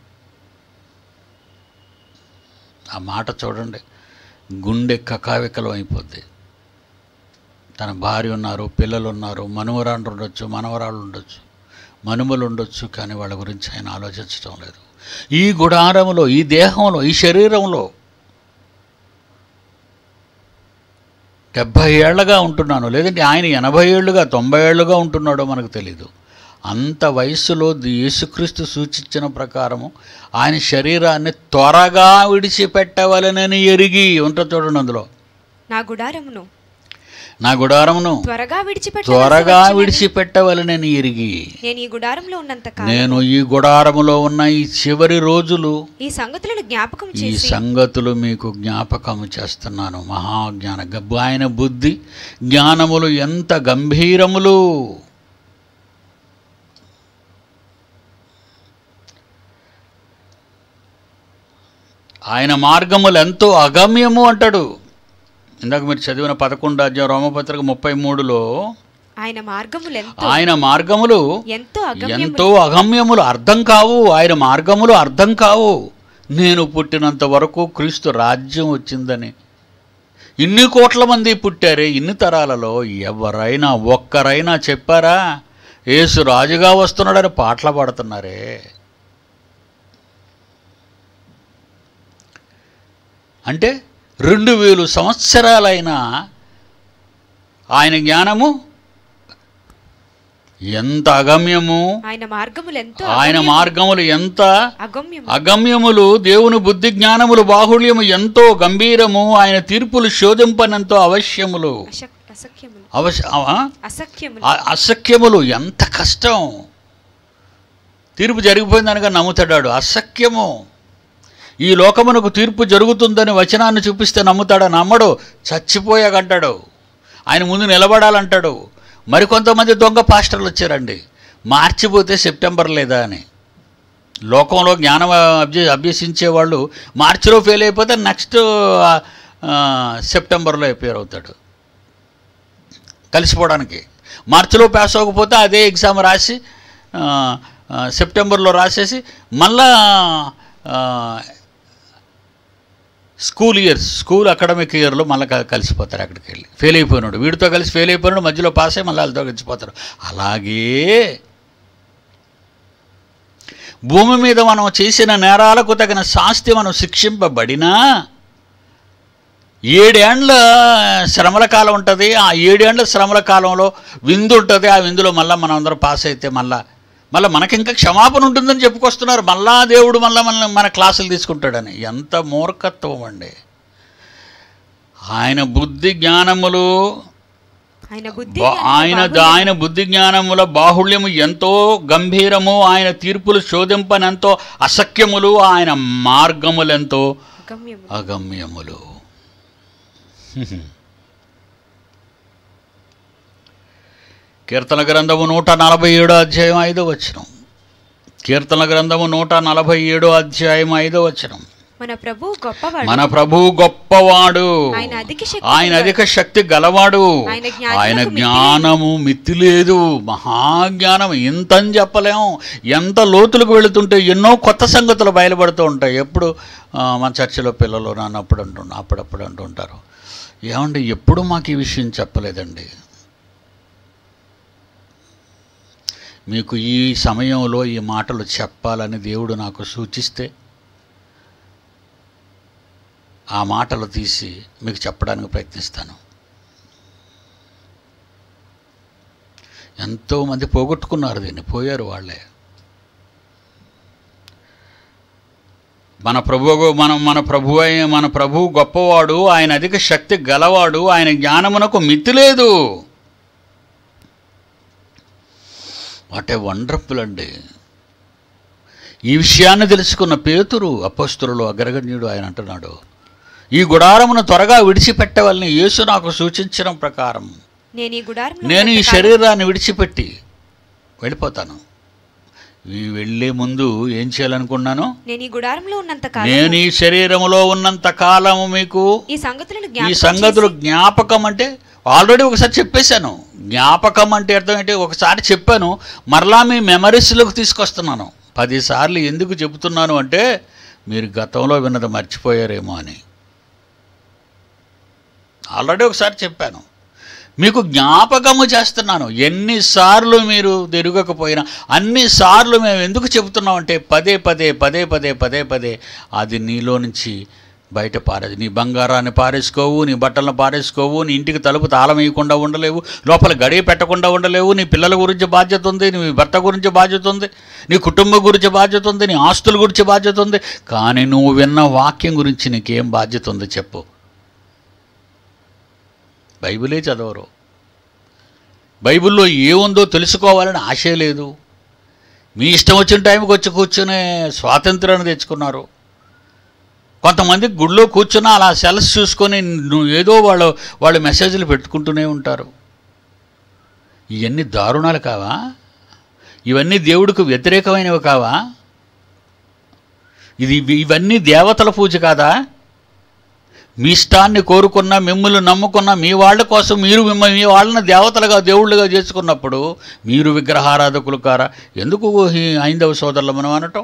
ఆ మాట చూడండి గుండె కకావికలం అయిపోద్ది తన భార్య ఉన్నారు పిల్లలు ఉన్నారు మనుమరాళ్ళు ఉండొచ్చు మనవరాళ్ళు ఉండొచ్చు మనుమలు ఉండొచ్చు కానీ వాళ్ళ గురించి ఆయన ఆలోచించడం లేదు ఈ గుడారములో ఈ దేహంలో ఈ శరీరంలో డెబ్భై ఏళ్ళగా ఉంటున్నాను లేదంటే ఆయన ఎనభై ఏళ్ళుగా తొంభై ఏళ్ళుగా ఉంటున్నాడో మనకు తెలీదు అంత వయస్సులో ది- యేసుక్రీస్తు సూచించిన ప్రకారము ఆయన శరీరాన్ని త్వరగా విడిచిపెట్టవలనని ఎరిగి ఉంటుంది చూడండి అందులో నా గుడారమును నా గుడారమును త్వరగా విడిచిపెట్ట త్వరగా విడిచిపెట్టవలనని ఎరిగి నేను ఈ గుడారంలో ఉన్నంత కాలం నేను ఈ గుడారములో ఉన్న ఈ చివరి రోజులు ఈ సంగతులను జ్ఞాపకం ఈ చేసి సంగతులు మీకు జ్ఞాపకము చేస్తున్నాను మహాజ్ఞాన గబ్బు ఆయన బుద్ధి జ్ఞానములు ఎంత గంభీరములు ఆయన మార్గములు ఎంతో అగమ్యము అంటాడు ఇందాక మీరు చదివిన పదకొండు అధ్యాయం రోమపత్రిక ముప్పై మూడులో ఆయన మార్గములు ఎంతో ఆయన మార్గములు ఎంతో అగమ్యములు ఎంతో అగమ్యములు అర్థం కావు ఆయన మార్గములు అర్థం కావు నేను పుట్టినంత వరకు క్రీస్తు రాజ్యం వచ్చిందని ఇన్ని కోట్ల మంది పుట్టారే ఇన్ని తరాలలో ఎవరైనా ఒక్కరైనా చెప్పారా యేసు రాజుగా వస్తున్నాడని పాటలు పాడుతున్నారే అంటే రెండు వేలు సంవత్సరాలైన ఆయన జ్ఞానము ఎంత అగమ్యము ఆయన మార్గములు ఎంతో ఆయన అగమ్యము. మార్గములు ఎంత అగమ్యము అగమ్యములు దేవుని బుద్ధి జ్ఞానములు బాహుళ్యము ఎంతో గంభీరము ఆయన తీర్పులు శోధింపనంతో అవశ్యములు అశక్- అసఖ్యములు అవశ్య ఆ? అసఖ్యములు ఆ- అసఖ్యములు ఎంత కష్టం తీర్పు జరిగిపోయిందనగా నమ్ముతాడు అసఖ్యము ఈ లోకమునకు తీర్పు జరుగుతుందని వచనాన్ని చూపిస్తే నమ్ముతాడా నమ్మడు చచ్చిపోయాకంటాడు ఆయన ముందు నిలబడాలంటాడు మరికొంతమంది దొంగ పాస్టర్లు వచ్చారండి మార్చిపోతే సెప్టెంబర్ లేదా అని లోకంలో జ్ఞానం అభ్య అభ్యసించే వాళ్ళు మార్చిలో ఫెయిల్ అయిపోతే నెక్స్ట్ సెప్టెంబర్లో అపేర్ అవుతాడు కలిసిపోవడానికి మార్చిలో పాస్ అవ్వకపోతే అదే ఎగ్జామ్ రాసి ఆ, ఆ, సెప్టెంబర్లో రాసేసి మళ్ళా ఆ, స్కూల్ ఇయర్స్ స్కూల్ అకాడమిక్ ఇయర్లో మళ్ళీ కలిసిపోతారు అక్కడికి వెళ్ళి ఫెయిల్ అయిపోయినాడు వీడితో కలిసి ఫెయిల్ అయిపోయినాడు మధ్యలో పాస్ అయ్యి మళ్ళీ వాళ్ళతో కలిసిపోతారు అలాగే భూమి మీద మనం చేసిన నేరాలకు తగిన శాస్తి మనం శిక్షింపబడినా ఏడేండ్ల శ్రమల కాలం ఉంటుంది ఆ ఏడేండ్ల శ్రమల కాలంలో విందు ఉంటుంది ఆ విందులో మళ్ళీ మనం అందరం పాస్ అయితే మళ్ళా మళ్ళీ మనకి ఇంకా క్షమాపణ ఉంటుందని చెప్పుకొస్తున్నారు మళ్ళా దేవుడు మళ్ళీ మన మన క్లాసులు తీసుకుంటాడని ఎంత మూర్ఖత్వం అండి ఆయన బుద్ధి జ్ఞానములు ఆయన బుద్ధి బా- జ్ఞానము ఆయన బాహుళ్యము. ఆయన బుద్ధి జ్ఞానముల బాహుళ్యము ఎంతో గంభీరము ఆయన తీర్పులు శోధింపనెంతో అసఖ్యములు ఆయన మార్గములెంతో అగమ్యము అగమ్యములు కీర్తన గ్రంథము నూట నలభై ఏడో అధ్యాయం ఐదో వచనం కీర్తన గ్రంథము నూట నలభై ఏడో అధ్యాయం ఐదో వచనం మన ప్రభు గొప్పవాడు మన ప్రభువు గొప్పవాడు ఆయన అధిక శక్తి ఆయన గలవాడు. అధిక శక్తి గలవాడు ఆయన జ్ఞానమునకు ఆయన మితి జ్ఞానము మితి లేదు మహాజ్ఞానం ఇంతని చెప్పలేం ఎంత లోతులకు వెళుతుంటే ఎన్నో కొత్త సంగతులు బయలుపడుతూ ఉంటాయి ఎప్పుడు ఆ, మన చర్చిలో పిల్లలు నన్ను అప్పుడు అంటున్నా అప్పుడప్పుడు అంటుంటారు ఏమండి ఎప్పుడు మాకు ఈ విషయం చెప్పలేదండి మీకు ఈ సమయంలో ఈ మాటలు చెప్పాలని దేవుడు నాకు సూచిస్తే ఆ మాటలు తీసి మీకు చెప్పడానికి ప్రయత్నిస్తాను ఎంతోమంది పోగొట్టుకున్నారు దీన్ని పోయారు వాళ్ళే మన ప్రభు మన మన ప్రభు అయి- మన ప్రభు గొప్పవాడు ఆయన అధిక శక్తి గలవాడు ఆయన జ్ఞానమునకు మితి లేదు వాట్ ఏ వండర్ఫుల్ అండి ఈ విషయాన్ని తెలుసుకున్న పేతురు అపస్తులు అగ్రగణ్యుడు ఆయన అంటున్నాడు ఈ గుడారమును త్వరగా విడిచిపెట్టవలని యేసు నాకు సూచించడం ప్రకారం నేను ఈ గుడారంలో నేను ఈ ఉన్నంత కాలం- శరీరాన్ని విడిచిపెట్టి వెళ్ళిపోతాను ఈ వెళ్ళే ముందు ఏం చేయాలనుకున్నాను నేను ఈ గుడారంలో ఉన్నంత కాలం నేను ఈ శరీరములో ఉన్నంత కాలము మీకు ఈ సంగతులను ఈ జ్ఞాపకం సంగతులు జ్ఞాపకం అంటే ఆల్రెడీ ఒకసారి చెప్పేశాను జ్ఞాపకం అంటే అర్థం ఏంటి ఒకసారి చెప్పాను మరలా మీ మెమరీస్లోకి తీసుకొస్తున్నాను పదిసార్లు ఎందుకు చెబుతున్నాను అంటే మీరు గతంలో విన్నది మర్చిపోయారేమో అని ఆల్రెడీ ఒకసారి చెప్పాను మీకు జ్ఞాపకము చేస్తున్నాను ఎన్నిసార్లు మీరు తిరగకపోయినా అన్నిసార్లు మేము ఎందుకు చెబుతున్నామంటే పదే పదే పదే పదే పదే పదే అది నీలో నుంచి బయట పారేది నీ బంగారాన్ని పారేసుకోవు నీ బట్టలను పారేసుకోవు నీ ఇంటికి తలుపు తాళం వేయకుండా ఉండలేవు లోపల గడియ పెట్టకుండా ఉండలేవు నీ పిల్లల గురించి బాధ్యత ఉంది నీ భర్త గురించి బాధ్యత ఉంది నీ కుటుంబం గురించి బాధ్యత ఉంది నీ ఆస్తుల గురించి బాధ్యత ఉంది కానీ నువ్వు విన్న వాక్యం గురించి నీకేం బాధ్యత ఉంది చెప్పు బైబిలే చదవరు బైబిల్లో ఏముందో తెలుసుకోవాలని ఆశే లేదు మీ ఇష్టం వచ్చిన టైంకి వచ్చి కూర్చునే స్వాతంత్రాన్ని తెచ్చుకున్నారు కొంతమంది గుడిలో కూర్చున్న అలా సెల్స్ చూసుకొని నువ్వు ఏదో వాళ్ళు వాళ్ళు మెసేజ్లు పెట్టుకుంటూనే ఉంటారు ఇవన్నీ దారుణాలు కావా ఇవన్నీ దేవుడికి వ్యతిరేకమైనవి కావా ఇది ఇవన్నీ దేవతల పూజ కాదా మీ ఇష్టాన్ని కోరుకున్న మిమ్మల్ని నమ్ముకున్న మీ వాళ్ళ కోసం మీరు మిమ్మల్ని మీ వాళ్ళని దేవతలుగా దేవుళ్ళుగా చేసుకున్నప్పుడు మీరు విగ్రహారాధకులు కారా ఎందుకు ఈ ఐందవ సోదరులు మనం అనటం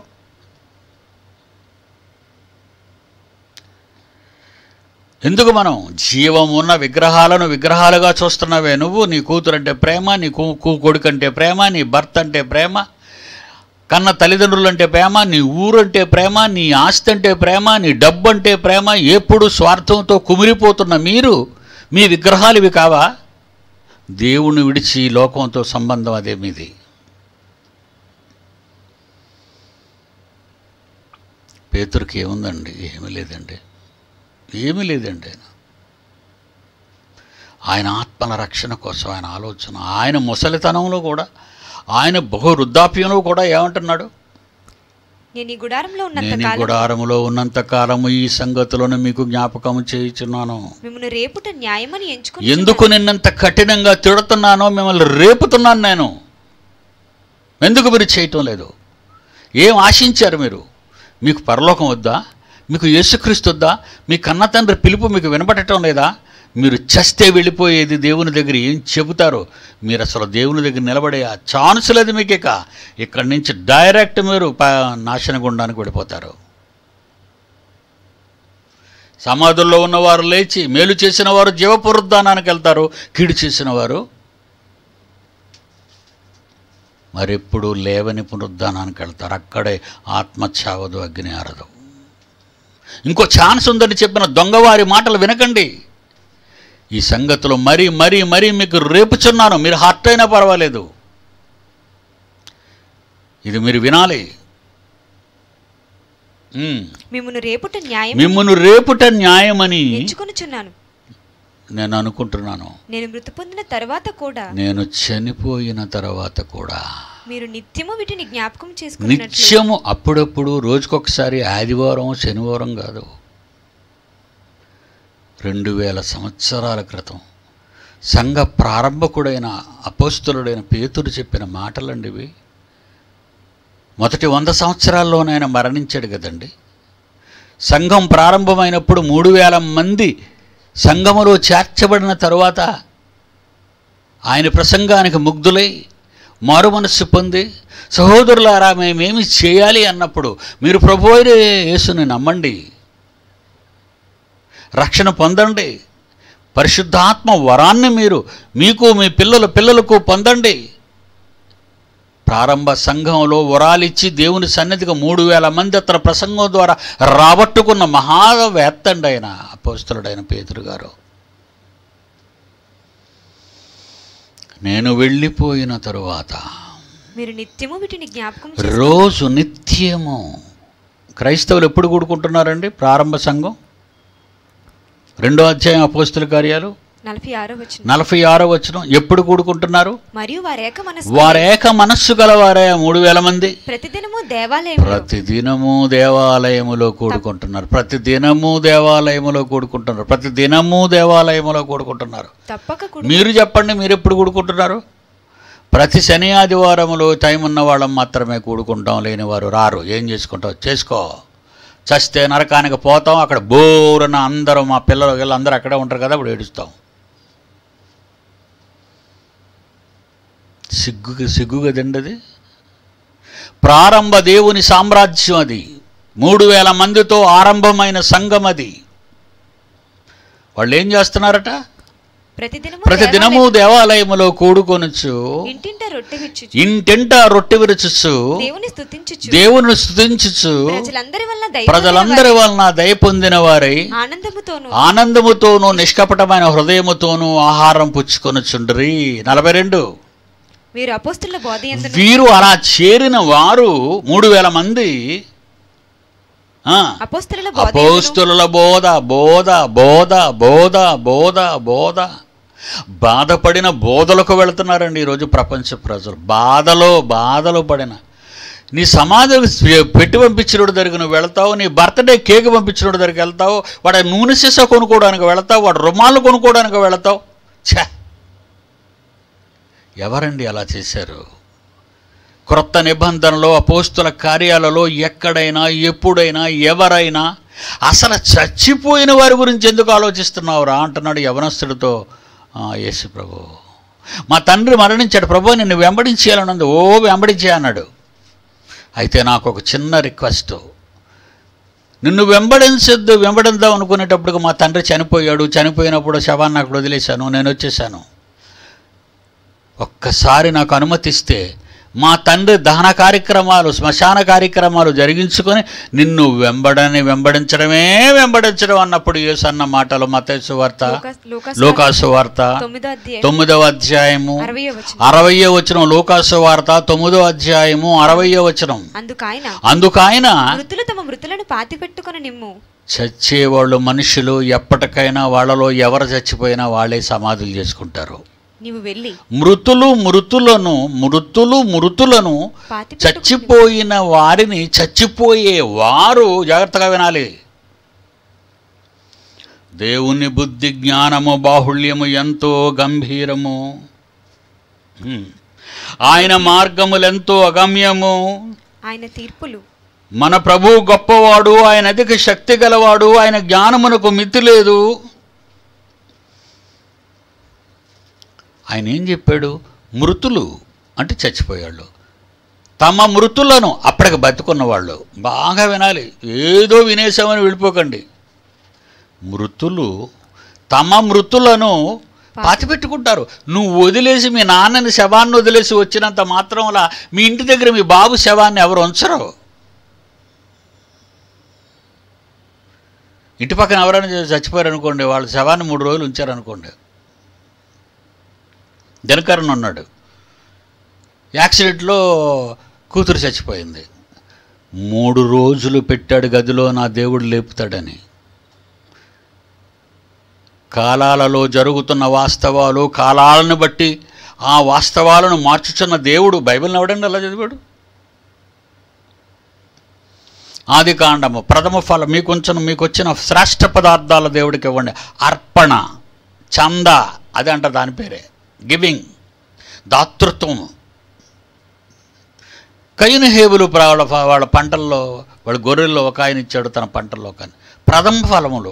ఎందుకు మనం జీవం ఉన్న విగ్రహాలను విగ్రహాలుగా చూస్తున్నావే నువ్వు నీ కూతురంటే ప్రేమ నీ కూ కూ కొడుకంటే ప్రేమ నీ భర్త అంటే ప్రేమ కన్న తల్లిదండ్రులు అంటే ప్రేమ నీ ఊరంటే ప్రేమ నీ ఆస్తి అంటే ప్రేమ నీ డబ్బు అంటే ప్రేమ ఎప్పుడు స్వార్థంతో కుమిరిపోతున్న మీరు మీ విగ్రహాలు ఇవి కావా దేవుణ్ణి విడిచి ఈ లోకంతో సంబంధం అదే మీది పేతురికి ఏముందండి ఏమీ లేదండి ఏమీ లేదండి ఆయన ఆయన ఆత్మల రక్షణ కోసం ఆయన ఆలోచన ఆయన ముసలితనంలో కూడా ఆయన బహు వృద్ధాప్యంలో కూడా ఏమంటున్నాడు నేను ఈ గుడారంలో ఉన్నంత నేను ఈ కాలం గుడారములో ఉన్నంత కాలము ఈ సంగతులను మీకు జ్ఞాపకము చేయుచున్నాను మిమ్మల్ని రేపుట న్యాయమని ఎంచుకుని ఎందుకు నిన్నంత కఠినంగా తిడుతున్నానో మిమ్మల్ని రేపుతున్నాను నేను ఎందుకు మీరు చేయటం లేదు ఏం ఆశించారు మీరు మీకు పరలోకం వద్దా మీకు యేసుక్రీస్తు వద్దా మీ కన్న తండ్రి పిలుపు మీకు వినపడటం లేదా మీరు చస్తే వెళ్ళిపోయేది దేవుని దగ్గర ఏం చెబుతారు మీరు అసలు దేవుని దగ్గర నిలబడే ఆ ఛాన్స్ లేదు మీకు ఇక ఇక్కడి నుంచి డైరెక్ట్ మీరు ప- నాశన గుండానికి వెళ్ళిపోతారు సమాధుల్లో ఉన్నవారు లేచి మేలు చేసిన వారు జీవపునరుద్ధానానికి వెళ్తారు కీడు చేసిన వారు మరెప్పుడు లేవని పునరుద్ధానానికి వెళ్తారు అక్కడే ఆత్మ చావదు అగ్ని ఆరదు ఇంకో ఛాన్స్ ఉందని చెప్పిన దొంగవారి మాటలు వినకండి ఈ సంగతులు మరీ మరీ మరీ మీకు రేపుచున్నాను మీరు హర్ట్ అయినా పర్వాలేదు ఇది మీరు వినాలి ఉమ్. మిమ్మల్ని రేపుట న్యాయం మిమ్మల్ని రేపుట న్యాయమని ఎంచుకొనుచున్నాను నేను అనుకుంటున్నాను నేను మృతి పొందిన తర్వాత కూడా నేను చనిపోయిన తర్వాత కూడా మీరు నిత్యము వీటిని జ్ఞాపకం చేసుకున్నట్లు నిత్యము అప్పుడప్పుడు రోజుకొకసారి ఆదివారం శనివారం కాదు రెండు వేల సంవత్సరాల క్రితం సంఘ ప్రారంభకుడైన అపోస్తులుడైన పేతుడు చెప్పిన మాటలండి ఇవి మొదటి వంద సంవత్సరాల్లోనే ఆయన మరణించాడు కదండి సంఘం ప్రారంభమైనప్పుడు మూడు వేల మంది సంఘములో చేర్చబడిన తరువాత ఆయన ప్రసంగానికి ముగ్ధులై మారు మనస్సు పొంది సహోదరులారా మేమేమి చేయాలి అన్నప్పుడు మీరు ప్రభు అయిన యేసుని నమ్మండి రక్షణ పొందండి పరిశుద్ధాత్మ వరాన్ని మీరు మీకు మీ పిల్లల పిల్లలకు పొందండి ప్రారంభ సంఘంలో వరాలిచ్చి దేవుని సన్నిధిగా మూడు వేల మంది అతని ప్రసంగం ద్వారా రాబట్టుకున్న మహావేత్త అండి ఆయన అపోస్తులుడైన పేతురు గారు నేను వెళ్ళిపోయిన తరువాత మీరు నిత్యము వీటిని జ్ఞాపకం రోజు నిత్యము క్రైస్తవులు ఎప్పుడు కూడుకుంటున్నారండి ప్రారంభ సంఘం రెండో అధ్యాయం అపోస్తుల కార్యాలు నలభై ఆరో వచ్చిన నలభై ఆరో వచనం ఎప్పుడు కూడుకుంటున్నారు మరియు వారేక మనసు వారేక మనస్సు గలవారే మూడు వేల మంది ప్రతిదినము దేవాలయంలో ప్రతిదినము దేవాలయములో కూడుకుంటున్నారు ప్రతిదినము దేవాలయములో కూడుకుంటున్నారు ప్రతిదినము దేవాలయములో కూడుకుంటున్నారు తప్పక కూడు మీరు చెప్పండి మీరు ఎప్పుడు కూడుకుంటున్నారు ప్రతి శని ఆదివారములో టైం ఉన్న వాళ్ళం మాత్రమే కూడుకుంటాం లేని వారు రారు ఏం చేసుకుంటావు చేసుకో చస్తే నరకానికి పోతాం అక్కడ బోరున అందరూ మా పిల్లలు వీళ్ళు అందరూ అక్కడే ఉంటారు కదా అప్పుడు ఏడుస్తాం సిగ్గు సిగ్గు కదండి అది ప్రారంభ దేవుని సామ్రాజ్యం అది మూడు వేల మందితో ఆరంభమైన సంఘం అది వాళ్ళు ఏం చేస్తున్నారట ప్రతిదినము ప్రతి దినము దేవాలయములో కూడుకొనొచ్చు దేవాలయం- ఇంటింట రొట్టె విచ్చుచు ఇంటింట రొట్టె విరుచుచు దేవుని స్తుతించుచు దేవుని స్తుతించుచు ప్రజలందరి వల్ల దయ ప్రజలందరి వలన దయ పొందిన వారై ఆనందముతోను ఆనందముతోనూ నిష్కపటమైన హృదయముతోనూ ఆహారం పుచ్చుకొనుచుండ్రి నలభై రెండు మీరు అపోస్తుల బోధ యందును వీరు అలా చేరిన వారు మూడు వేల మంది ఆ, అపోస్తుల బోధ యందును అపోస్తుల బోధ బోధ బోధ బోధ బోధ బోధ బాధపడిన బోధలకు వెళుతున్నారండి ఈరోజు ప్రపంచ ప్రజలు బాధలో బాధలో పడిన నీ సమాధికి పెట్టి పంపించినోడి దగ్గరికి నువ్వు వెళ్తావు నీ బర్త్డే కేక్ పంపించినోడి దగ్గరికి వెళ్తావు వాడు నూనె సీసా కొనుక్కోవడానికి వెళ్తావు వాడు రుమాలు కొనుక్కోవడానికి వెళతావు ఛే ఎవరండి అలా చేశారు క్రొత్త నిబంధనలో అపోస్తుల కార్యాలలో ఎక్కడైనా ఎప్పుడైనా ఎవరైనా అసలు చచ్చిపోయిన వారి గురించి ఎందుకు ఆలోచిస్తున్నావురా అంటున్నాడు యవనస్తుడితో "ఆ, యేసు ప్రభు మా తండ్రి మరణించాడు ప్రభు నిన్ను వెంబడించేయాలన్నది ఓ వెంబడించే అన్నాడు అయితే నాకు ఒక చిన్న రిక్వెస్ట్ నిన్ను వెంబడించద్దు వెంబడిద్దాం అనుకునేటప్పటికి మా తండ్రి చనిపోయాడు చనిపోయినప్పుడు శవాన్ని అక్కడ వదిలేశాను నేను వచ్చేసాను ఒక్కసారి నాకు అనుమతిస్తే మా తండ్రి దహన కార్యక్రమాలు శ్మశాన కార్యక్రమాలు జరిగించుకొని నిన్ను వెంబడని వెంబడించడమే వెంబడించడం అన్నప్పుడు యేసు అన్న మాటలు మతేసు వార్త లూకాస్- లూకాస్ లోకాసు వార్త తొమ్మిదో అధ్యాయం తొమ్మిదవ అధ్యాయము అరవయో వచనం అరవయో వచనం లోకాసు వార్త తొమ్మిదో అధ్యాయము అరవయో వచనం అందుకు ఆయన అందుకు ఆయన మృతులు తమ మృతులను పాతి పెట్టుకుని నిమ్ము చచ్చేవాళ్ళు మనుషులు ఎప్పటికైనా వాళ్ళలో ఎవరు చచ్చిపోయినా వాళ్ళే సమాధులు చేసుకుంటారు నీవు వెళ్ళి మృతులు మృతులను మృతులు మృతులను పాతి పెట్టు- చచ్చిపోయిన వారిని చచ్చిపోయే వారు జాగ్రత్తగా వినాలి దేవుని బుద్ధి జ్ఞానము బాహుళ్యము ఎంతో గంభీరము హ్మ్. ఆయన మార్గములెంతో అగమ్యము ఆయన తీర్పులు మన ప్రభు గొప్పవాడు ఆయన అధిక శక్తి గలవాడు ఆయన జ్ఞానమునకు మితి లేదు ఆయన ఏం చెప్పాడు మృతులు అంటే చచ్చిపోయాళ్ళు తమ మృతులను అప్పటికి బతుకున్న వాళ్ళు బాగా వినాలి ఏదో వినేసామని వెళ్ళిపోకండి మృతులు తమ మృతులను పాతిపెట్టుకుంటారు నువ్వు వదిలేసి మీ నాన్నని శవాన్ని వదిలేసి వచ్చినంత మాత్రంలా మీ ఇంటి దగ్గర మీ బాబు శవాన్ని ఎవరు ఉంచరు ఇంటి పక్కన ఎవరైనా చచ్చిపోయారు అనుకోండి వాళ్ళ శవాన్ని మూడు రోజులు ఉంచారనుకోండి దినకరన్ ఉన్నాడు యాక్సిడెంట్లో కూతురు చచ్చిపోయింది మూడు రోజులు పెట్టాడు గదిలో నా దేవుడు లేపుతాడని కాలాలలో జరుగుతున్న వాస్తవాలు కాలాలను బట్టి ఆ వాస్తవాలను మార్చుచున్న దేవుడు బైబిల్ని ఎవడండి అలా చదివాడు ఆది కాండము ప్రథమ ఫలం మీకు ఉంచిన మీకు వచ్చిన శ్రేష్ఠ పదార్థాల దేవుడికి ఇవ్వండి అర్పణ చంద అది అంట దాని పేరే గివింగ్ దాతృత్వం కయ్యను హేబులు వాళ్ళ వాళ్ళ పంటల్లో వాళ్ళ గొర్రెల్లో ఒక ఆయన ఇచ్చాడు తన పంటల్లో కానీ ప్రథమ ఫలములు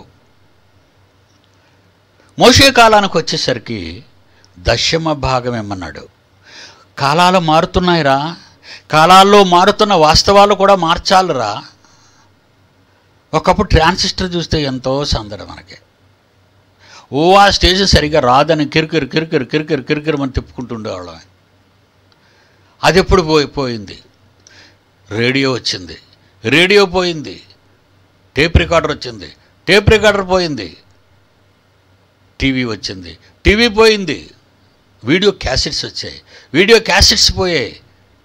మోషే కాలానికి వచ్చేసరికి దశమ భాగం ఇమ్మన్నాడు కాలాలు మారుతున్నాయిరా కాలాల్లో మారుతున్న వాస్తవాలు కూడా మార్చాలిరా ఒకప్పుడు ట్రాన్సిస్టర్ చూస్తే ఎంతో సందడి మనకి ఓ ఆ స్టేజ్ సరిగా రాదని కిరికిరి కిరికిరి కిరికిరి కిరికిరి మనం తిప్పుకుంటుండేవాళ్ళం అది ఎప్పుడు పోయి పోయింది రేడియో వచ్చింది రేడియో పోయింది టేప్ రికార్డర్ వచ్చింది టేప్ రికార్డర్ పోయింది టీవీ వచ్చింది టీవీ పోయింది వీడియో క్యాసెట్స్ వచ్చాయి వీడియో క్యాసెట్స్ పోయాయి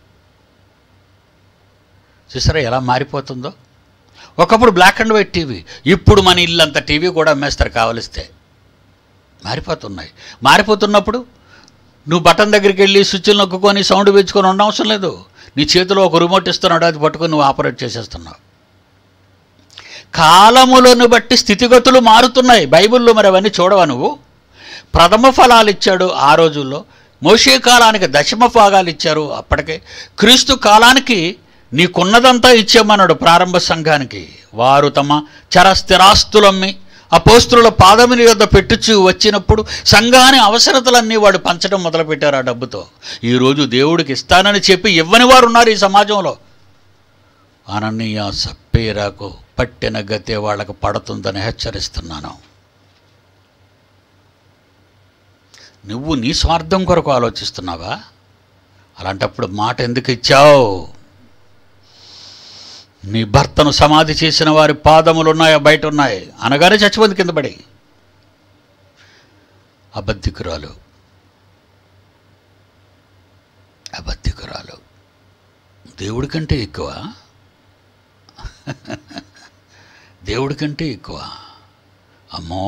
చూసారా ఎలా మారిపోతుందో ఒకప్పుడు బ్లాక్ అండ్ వైట్ టీవీ ఇప్పుడు మన ఇల్లంతా టీవీ కూడా అమ్మేస్తారు కావలిస్తే మారిపోతున్నాయి మారిపోతున్నప్పుడు నువ్వు బటన్ దగ్గరికి వెళ్ళి స్విచ్లు నొక్కుకొని సౌండ్ పెంచుకొని ఉండవసరం లేదు నీ చేతిలో ఒక రిమోట్ ఇస్తున్నాడు అది పట్టుకొని నువ్వు ఆపరేట్ చేసేస్తున్నావు కాలములను బట్టి స్థితిగతులు మారుతున్నాయి బైబిల్లో మరి అవన్నీ చూడవా నువ్వు ప్రథమ ఫలాలు ఇచ్చాడు ఆ రోజుల్లో మోషే కాలానికి దశమ భాగాలు ఇచ్చారు అప్పటికే క్రీస్తు కాలానికి నీకున్నదంతా ఇచ్చామన్నాడు ప్రారంభ సంఘానికి వారు తమ చర స్థిరాస్తులమ్మి అపోస్తుల పాదముని యొద్ద పెట్టుచు వచ్చినప్పుడు సంఘాని అవసరతలన్నీ వాడు పంచడం మొదలుపెట్టారు ఆ డబ్బుతో ఈరోజు దేవుడికి ఇస్తానని చెప్పి ఇవ్వని వారు ఉన్నారు ఈ సమాజంలో అననీయ సప్పేరాకు పట్టిన గతే వాళ్ళకు పడుతుందని హెచ్చరిస్తున్నాను నువ్వు నీ స్వార్థం కొరకు ఆలోచిస్తున్నావా అలాంటప్పుడు మాట ఎందుకు ఇచ్చావు నీ భర్తను సమాధి చేసిన వారి పాదములు ఉన్నాయా బయట ఉన్నాయి అనగానే చచ్చిపోయింది కింద పడి అబద్ధికురాలు అబద్ధికురాలు దేవుడి కంటే ఎక్కువ దేవుడి కంటే ఎక్కువ అమ్మో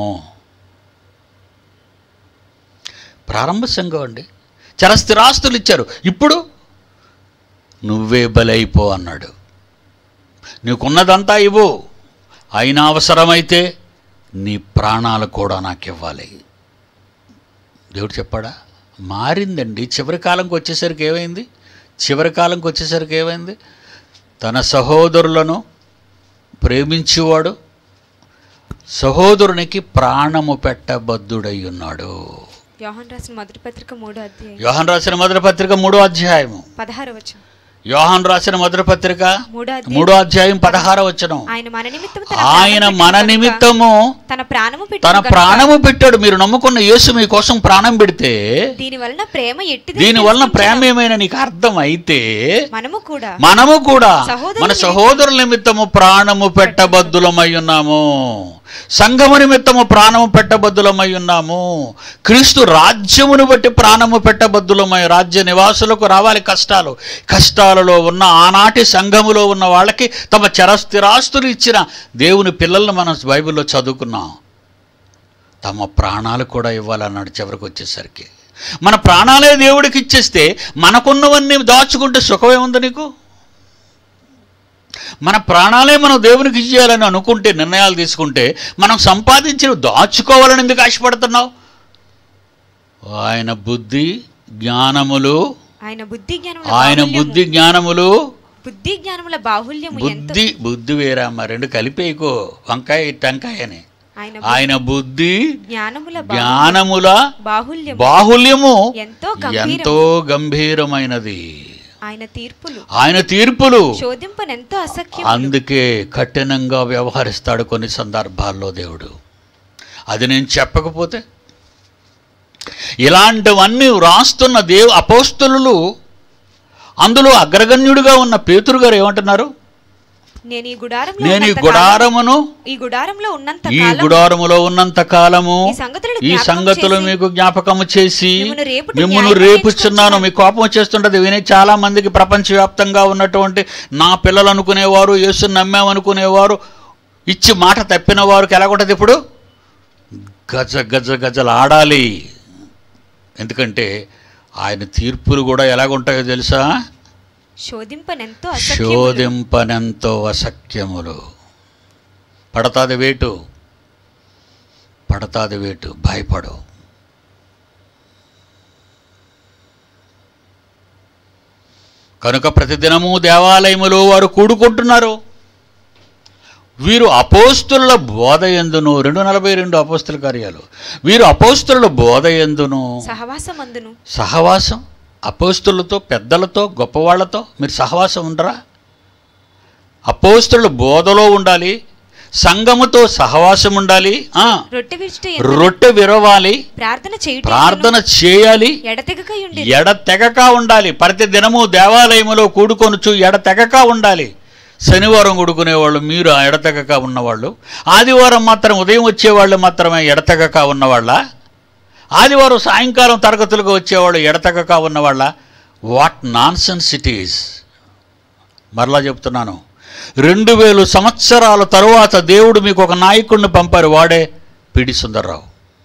ప్రారంభ సంఘం అండి చరస్థిరాస్తులు ఇచ్చారు ఇప్పుడు నువ్వే బలైపో అన్నాడు నీకున్నదంతా ఇవ్వు అయినా అవసరమైతే నీ ప్రాణాలు కూడా నాకు ఇవ్వాలి దేవుడు చెప్పాడా మారిందండి చివరి కాలంకి వచ్చేసరికి ఏమైంది చివరి కాలంకి వచ్చేసరికి ఏమైంది తన సహోదరులను ప్రేమించేవాడు సహోదరునికి ప్రాణము పెట్టబద్ధుడై ఉన్నాడు యోహన్ రాసిన మొదటి పత్రిక మూడో అధ్యాయం యోహన్ రాసిన మొదటి పత్రిక మూడో అధ్యాయము పదహారు వచనం యోహాన్ రాసిన మొదటి పత్రిక మూడో అధ్యాయం మూడో అధ్యాయం పదహార వచనం ఆయన మన నిమిత్తము తన ఆయన ప్రాణము మన పెట్టెను గనుక నిమిత్తము తన ప్రాణము తన పెట్టెను గనుక ప్రాణము పెట్టాడు మీరు నమ్ముకున్న యేసు మీ కోసం ప్రాణం పెడితే దీని వలన ప్రేమ ఎట్టిది దీని వలన ప్రేమ ఏమైనా నీకు అర్థం అయితే మనము కూడా మనము కూడా సహోదరుల మన సహోదరుల నిమిత్తము ప్రాణము పెట్టబద్దులమై ఉన్నాము సంఘము నిమిత్తము ప్రాణము పెట్టబద్దులమై ఉన్నాము క్రీస్తు రాజ్యమును బట్టి ప్రాణము పెట్టబద్దులమై రాజ్య నివాసులకు రావాలి కష్టాలు కష్టాలలో ఉన్న ఆనాటి సంఘములో ఉన్న వాళ్ళకి తమ చరస్థిరాస్తులు ఇచ్చిన దేవుని పిల్లల్ని మనం బైబిల్లో చదువుకున్నాం తమ ప్రాణాలు కూడా ఇవ్వాలన్నాడు చివరికి వచ్చేసరికి మన ప్రాణాలే దేవుడికి ఇచ్చేస్తే మనకున్నవన్నీ దాచుకుంటే సుఖమే ఉంది నీకు మన ప్రాణాలే మనం దేవునికి ఇచ్చేయాలని అనుకుంటే నిర్ణయాలు తీసుకుంటే మనం సంపాదించిన దాచుకోవాలని ఎందుకు ఆశపడుతున్నావు ఆయన బుద్ధి జ్ఞానములు ఆయన బుద్ధి జ్ఞానముల ఆయన బాహుల్యము- బుద్ధి జ్ఞానములు బుద్ధి జ్ఞానముల బాహుల్యము ఎంత బుద్ధి బుద్ధి వేరమ్మ రెండు కలిపేయకో వంకాయ టంకాయ అని ఆయన ఆయన బుద్ధి జ్ఞానముల బా- జ్ఞానముల బాహుల్యము బాహుల్యము ఎంతో గంభీరం ఎంతో గంభీరమైనది ఆయన తీర్పులు ఆయన తీర్పులు శోధింపనెంతో అసఖ్యం అందుకే కఠినంగా వ్యవహరిస్తాడు కొన్ని సందర్భాల్లో దేవుడు అది నేను చెప్పకపోతే ఇలాంటివన్నీ రాస్తున్న దేవు అపోస్తులు అందులో అగ్రగణ్యుడిగా ఉన్న పేతురు గారు ఏమంటున్నారు నేను ఈ గుడారంలో నేను ఈ ఉన్నంత గుడారమును కాలం- ఈ గుడారంలో ఉన్నంత ఈ కాలం గుడారములో ఉన్నంత కాలము ఈ సంగతులను ఈ జ్ఞాపకం సంగతులు చేసి మీకు జ్ఞాపకము చేసి మిమ్మును రేపుట మిమ్మల్ని న్యాయం రేపుచున్నాను మీ కోపం వచ్చేస్తుంటది విని చాలా మందికి ప్రపంచవ్యాప్తంగా ఉన్నటువంటి నా పిల్లలు అనుకునేవారు యేసుని నమ్మామనుకునేవారు ఇచ్చి మాట తప్పిన వారికి ఎలాగుంటుంది ఇప్పుడు గజ గజ గజలు ఆడాలి ఎందుకంటే ఆయన తీర్పులు కూడా ఎలాగుంటాయో తెలుసా శోధింపనెంతో అసఖ్యములు శోధింపనెంతో అసఖ్యములు పడతాది వేటు పడతాది వేటు భయపడు కనుక ప్రతిదినము దేవాలయములో వారు కూడుకుంటున్నారు వీరు అపోస్తుల బోధ ఎందును రెండు నలభై రెండు అపోస్తుల కార్యాలు వీరు అపోస్తుల బోధ ఎందును సహవాసమందును సహవాసం అపోస్తులతో పెద్దలతో గొప్పవాళ్లతో మీరు సహవాసం ఉండరా అపోస్తుల బోధలో ఉండాలి సంఘముతో సహవాసం ఉండాలి ఆ, రొట్టె విరుచుట రొట్టె విరవాలి ప్రార్థన చేయుట ప్రార్థన చేయాలి ఎడతెగకయుండి ఎడ తెగక ఉండాలి ప్రతి దినము దేవాలయములో కూడుకొనుచు ఎడ తెగక ఉండాలి శనివారం కూడుకునేవాళ్ళు మీరు ఆ ఎడతెగక ఉన్నవాళ్ళు ఆదివారం మాత్రం ఉదయం వచ్చేవాళ్ళు మాత్రమే ఎడతెగక ఉన్నవాళ్ళ ఆదివారం సాయంకాలం తరగతులకు వచ్చేవాళ్ళు ఎడతెగక ఉన్నవాళ్ళ what nonsense it is మరలా చెప్తున్నాను రెండు వేలు సంవత్సరాల తరువాత దేవుడు మీకు ఒక నాయకుడిని పంపారు వాడే పిడి సుందర్రావు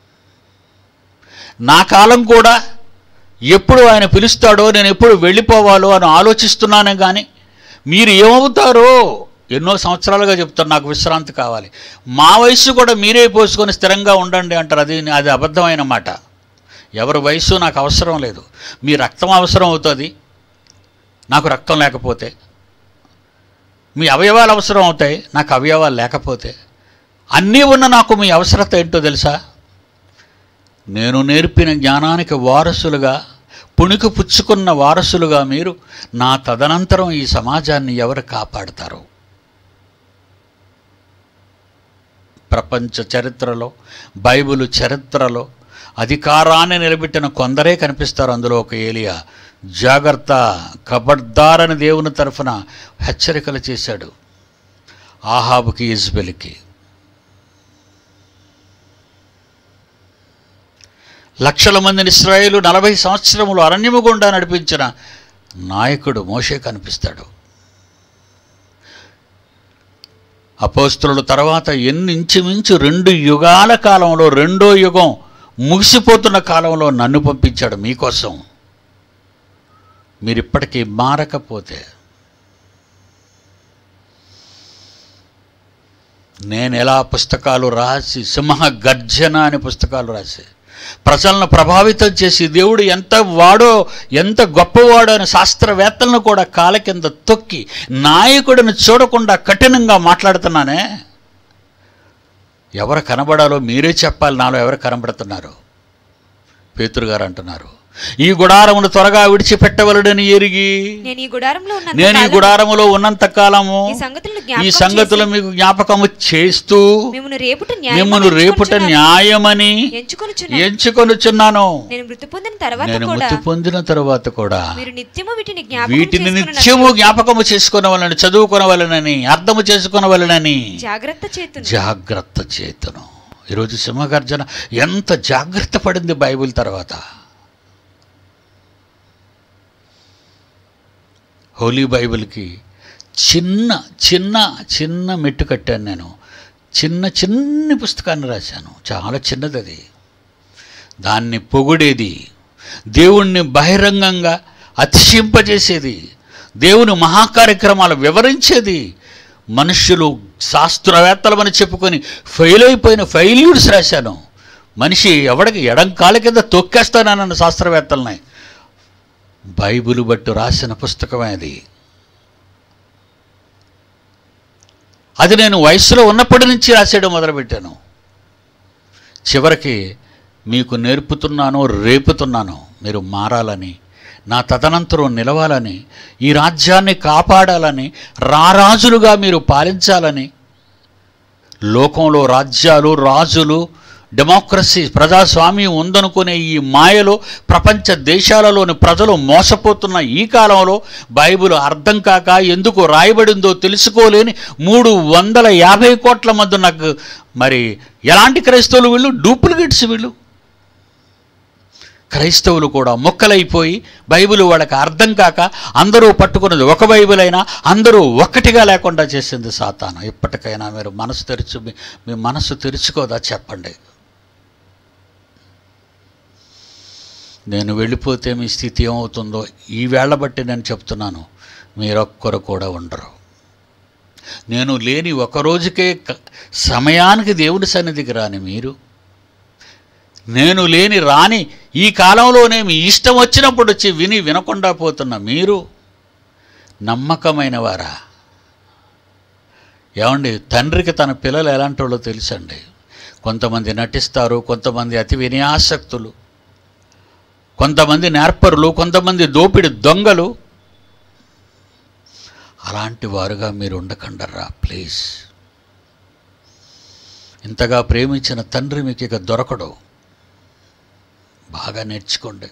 నా కాలం కూడా ఎప్పుడు ఆయన పిలుస్తాడో నేను ఎప్పుడు వెళ్ళిపోవాలో అని ఆలోచిస్తున్నానే కానీ మీరు ఏమవుతారో ఎన్నో సంవత్సరాలుగా చెప్తారు నాకు విశ్రాంతి కావాలి మా వయసు కూడా మీరే పోసుకొని స్థిరంగా ఉండండి అంటారు అది అది అబద్ధమైన మాట ఎవరి వయసు నాకు అవసరం లేదు మీ రక్తం అవసరం అవుతుంది నాకు రక్తం లేకపోతే మీ అవయవాలు అవసరం అవుతాయి నాకు అవయవాలు లేకపోతే అన్నీ ఉన్న నాకు మీ అవసరత ఏంటో తెలుసా నేను నేర్పిన జ్ఞానానికి వారసులుగా పుణికి పుచ్చుకున్న వారసులుగా మీరు నా తదనంతరం ఈ సమాజాన్ని ఎవరు కాపాడతారు ప్రపంచ చరిత్రలో బైబిల్ చరిత్రలో అధికారాన్ని నిలబెట్టిన కొందరే కనిపిస్తారు అందులో ఒక ఏలియా జాగ్రత్త కబడ్దారని దేవుని తరఫున హెచ్చరికలు చేశాడు ఆహాబుకి ఇజ్బెల్కి లక్షల మందిని ఇస్రాయేలు నలభై సంవత్సరములు అరణ్యము గుండా నడిపించిన నాయకుడు మోషే కనిపిస్తాడు అపోస్తుల తర్వాత ఎన్ని ఇంచుమించు రెండు యుగాల కాలంలో రెండో యుగం ముగిసిపోతున్న కాలంలో నన్ను పంపించాడు మీకోసం మీరు ఇప్పటికీ మారకపోతే నేను ఎలా పుస్తకాలు రాసి సింహ గర్జన అనే పుస్తకాలు రాసి ప్రజలను ప్రభావితం చేసి దేవుడు ఎంత వాడో ఎంత గొప్పవాడో అని శాస్త్రవేత్తలను కూడా కాల కింద తొక్కి నాయకుడిని చూడకుండా కఠినంగా మాట్లాడుతున్నానే ఎవరు కనబడాలో మీరే చెప్పాలి నాలో ఎవరు కనబడుతున్నారు పేతురు గారు అంటున్నారు ఈ గుడారమును త్వరగా విడిచిపెట్టవలడని ఎరిగి నేను ఈ గుడారంలో ఉన్న నేను ఈ గుడారములో ఉన్నంత కాలము ఈ సంగతులను ఈ జ్ఞాపకం సంగతులు మీకు జ్ఞాపకము చేస్తూ మిమ్మల్ని రేపుట మిమ్మల్ని రేపుట న్యాయమని ఎంచుకొనుచున్నాను ఎంచుకొనుచున్నాను నేను మృతి పొందిన తర్వాత నేను కూడా మృతి పొందిన తరువాత కూడా మీరు నిత్యము వీటిని జ్ఞాపకం వీటిని చేసుకొనున్నట్లు నిత్యము జ్ఞాపకము చేసుకునవలని చదువుకొనవలనని అర్థము చేసుకునవలనని జాగ్రత్త చేతును జాగ్రత్త చేతును ఈరోజు సింహగర్జన ఎంత జాగ్రత్త పడింది బైబిల్ తర్వాత హోలీ బైబిల్కి చిన్న చిన్న చిన్న మెట్టు కట్టాను నేను చిన్న చిన్ని పుస్తకాన్ని రాశాను చాలా చిన్నది అది దాన్ని పొగిడేది దేవుణ్ణి బహిరంగంగా అతిశింపజేసేది దేవుని మహాకార్యక్రమాలు వివరించేది మనుష్యులు శాస్త్రవేత్తలమని చెప్పుకొని ఫెయిల్ అయిపోయిన ఫెయిల్యూర్స్ రాశాను మనిషి ఎవడికి ఎడం కాళ్ళ కింద తొక్కేస్తానన్న శాస్త్రవేత్తలని బైబిల్ బట్టు రాసిన పుస్తకమే అది అది నేను వయసులో ఉన్నప్పటి నుంచి రాసేయడం మొదలుపెట్టాను చివరికి మీకు నేర్పుతున్నాను రేపుతున్నాను మీరు మారాలని నా తదనంతరం నిలవాలని ఈ రాజ్యాన్ని కాపాడాలని రారాజులుగా మీరు పాలించాలని లోకంలో రాజ్యాలు రాజులు డెమోక్రసీ ప్రజాస్వామ్యం ఉందనుకునే ఈ మాయలో ప్రపంచ దేశాలలోని ప్రజలు మోసపోతున్న ఈ కాలంలో బైబిల్ అర్థం కాక ఎందుకు రాయబడిందో తెలుసుకోలేని మూడు వందల యాభై కోట్ల మంది నాకు మరి ఎలాంటి క్రైస్తవులు వీళ్ళు డూప్లికేట్స్ వీళ్ళు క్రైస్తవులు కూడా మొక్కలైపోయి బైబిల్ వాళ్ళకి అర్థం కాక అందరూ పట్టుకున్నది ఒక బైబిల్ అయినా అందరూ ఒక్కటిగా లేకుండా చేసింది సాతాను ఇప్పటికైనా మీరు మనసు తెరుచు మీ- మీ మనసు తెరుచుకోదా చెప్పండి నేను వెళ్ళిపోతే మీ స్థితి ఏమవుతుందో ఈ వేళ బట్టి నేను చెప్తున్నాను మీరొక్కరు కూడా ఉండరు నేను లేని ఒక రోజుకే క- సమయానికి దేవుని సన్నిధికి రాని మీరు నేను లేని రాని ఈ కాలంలోనే మీ ఇష్టం వచ్చినప్పుడు వచ్చి విని వినకుండా పోతున్న మీరు నమ్మకమైన వారా ఏమండి తండ్రికి తన పిల్లలు ఎలాంటి వాళ్ళో తెలుసండి కొంతమంది నటిస్తారు కొంతమంది అతి వినయాసక్తులు కొంతమంది నేర్పరులు కొంతమంది దోపిడి దొంగలు అలాంటి వారుగా మీరు ఉండకండర్రా ప్లీజ్ ఇంతగా ప్రేమించిన తండ్రి మీకు ఇక దొరకడు బాగా నేర్చుకోండి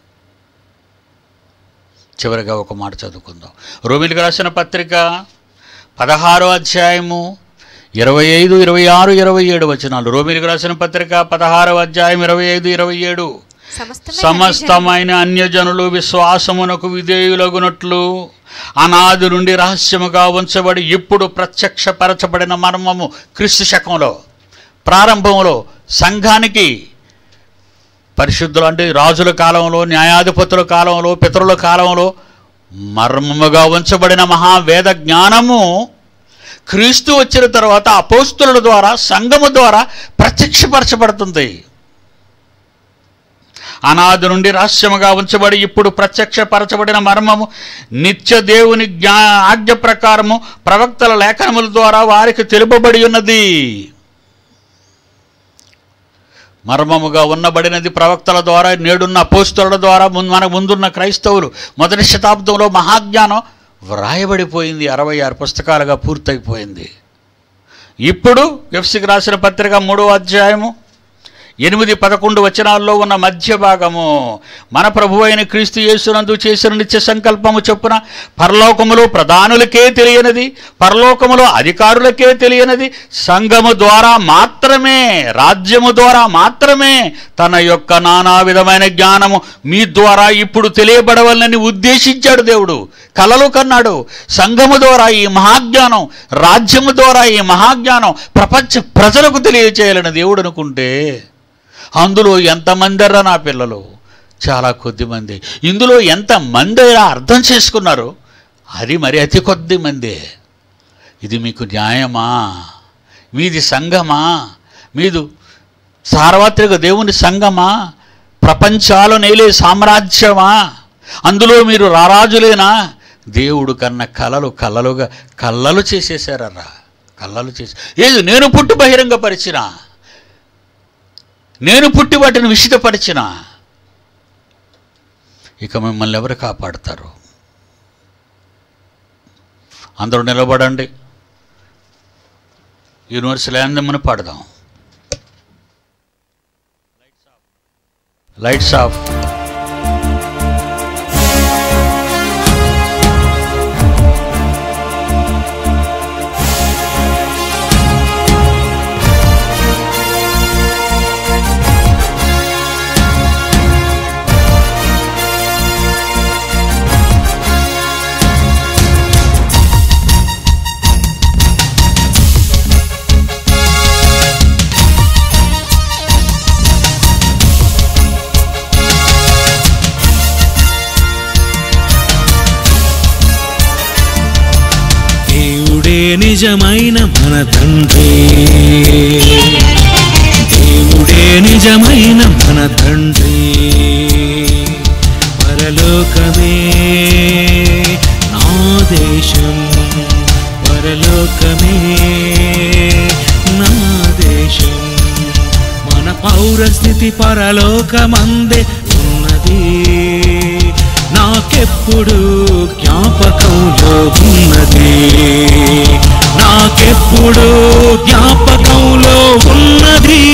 చివరిగా ఒక మాట చదువుకుందాం రోమిలికి రాసిన పత్రిక పదహారో అధ్యాయము ఇరవై ఐదు ఇరవై ఆరు ఇరవై ఏడు వచనాలు రోమిలికి రాసిన పత్రిక పదహారవ అధ్యాయం ఇరవై ఐదు ఇరవై ఏడు సమస్తమైన సమస్తమైన అన్యజనులు విశ్వాసమునకు విధేయులగునట్లు అనాది నుండి రహస్యముగా ఉంచబడి ఇప్పుడు ప్రత్యక్షపరచబడిన మర్మము క్రీస్తు శకంలో ప్రారంభంలో సంఘానికి పరిశుద్ధులు అంటే రాజుల కాలంలో న్యాయాధిపతుల కాలంలో పితరుల కాలంలో మర్మముగా ఉంచబడిన మహావేద జ్ఞానము క్రీస్తు వచ్చిన తర్వాత అపోస్తుల ద్వారా సంఘము ద్వారా ప్రత్యక్షపరచబడుతుంది అనాది నుండి రహస్యముగా ఉంచబడి ఇప్పుడు ప్రత్యక్షపరచబడిన మర్మము నిత్య దేవుని జ్ఞా ఆజ్ఞ ప్రకారము ప్రవక్తల లేఖనముల ద్వారా వారికి తెలుపబడి ఉన్నది మర్మముగా ఉన్నబడినది ప్రవక్తల ద్వారా నేడున్న అపోస్తుల ద్వారా మున్- మన ముందున్న క్రైస్తవులు మొదటి శతాబ్దంలో మహాజ్ఞానం వ్రాయబడిపోయింది అరవై ఆరు పుస్తకాలుగా పూర్తయిపోయింది ఇప్పుడు ఎఫ్సికి రాసిన పత్రిక మూడో అధ్యాయము ఎనిమిది పదకొండు వచనాల్లో ఉన్న మధ్య భాగము మన ప్రభు అయిన క్రీస్తు యేసునందు చేసిన నిత్య సంకల్పము చొప్పున పరలోకములో ప్రధానులకే తెలియనిది పరలోకములో అధికారులకే తెలియనిది సంఘము ద్వారా మాత్రమే రాజ్యము ద్వారా మాత్రమే తన యొక్క నానా విధమైన జ్ఞానము మీ ద్వారా ఇప్పుడు తెలియబడవలని ఉద్దేశించాడు దేవుడు కలలు కన్నాడు సంఘము ద్వారా ఈ మహాజ్ఞానం రాజ్యము ద్వారా ఈ మహాజ్ఞానం ప్రపంచ ప్రజలకు తెలియచేయాలని దేవుడు అనుకుంటే అందులో ఎంతమందిరా నా పిల్లలు చాలా కొద్ది మంది ఇందులో ఎంతమంది అర్థం చేసుకున్నారు అది మరి అతి కొద్ది మందే ఇది మీకు న్యాయమా మీది సంఘమా మీదు సార్వత్రిక దేవుని సంఘమా ప్రపంచాలు నేలే సామ్రాజ్యమా అందులో మీరు రారాజులేనా దేవుడు కన్న కలలు కలలుగా కళ్ళలు చేసేసారరా కళ్ళలు చేసి ఏది నేను పుట్టి బహిరంగపరిచిన నేను పుట్టి వాటిని విషితపరిచిన ఇక మిమ్మల్ని ఎవరు కాపాడతారు అందరూ నిలబడండి యూనివర్సల్ యాందమ్మని పాడదాం లైట్స్ ఆఫ్ దేవుడే నిజమైన మన తండ్రి దేవుడే నిజమైన మన తండ్రి పరలోకమే నా దేశం పరలోకమే నా దేశం మన పౌరస్థితి పరలోకమందే ఉన్నది నాకెప్పుడు జ్ఞాపకంలో ఉన్నది నాకెప్పుడు జ్ఞాపకంలో ఉన్నది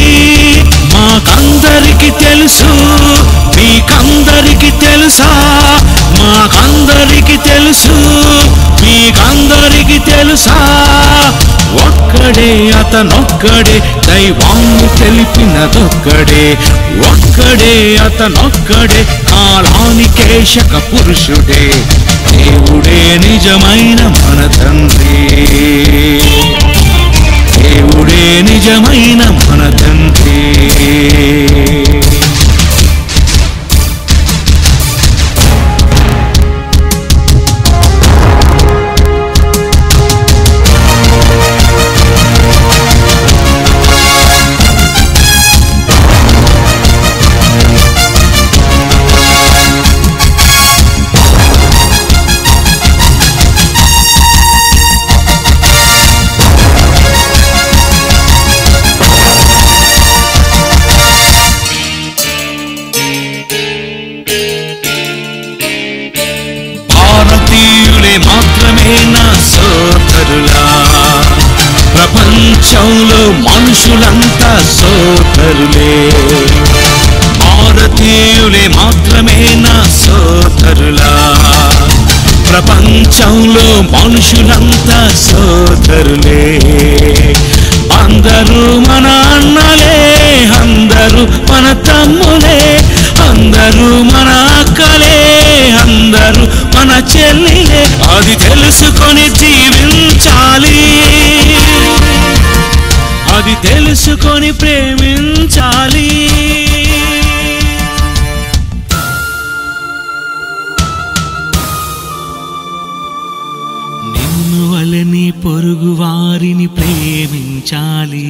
మాకందరికి తెలుసు మీకందరికి తెలుసా మాకందరికి తెలుసు మీకందరికి తెలుసా ఒక్కడే అతనొక్కడే దైవాన్ని తెలిపినదొక్కడే ఒక్కడే అతనొక్కడే కాలానికే శక పురుషుడే దేవుడే నిజమైన మన తండ్రి దేవుడే నిజమైన మన తండ్రి భారతీయులే మాత్రమే నా సోదరులా ప్రపంచంలో మనుషులంతా సోదరులే భారతీయులే మాత్రమే నా సోదరులా ప్రపంచంలో మనుషులంతా సోదరులే అందరూ మన అన్నలే అందరూ మన తమ్ములే అందరూ మన అక్కలే అందరూ మన చెల్లిలే అది తెలుసుకొని జీవించాలి అది తెలుసుకొని ప్రేమించాలి నిన్ను వలని పొరుగు వారిని ప్రేమించాలి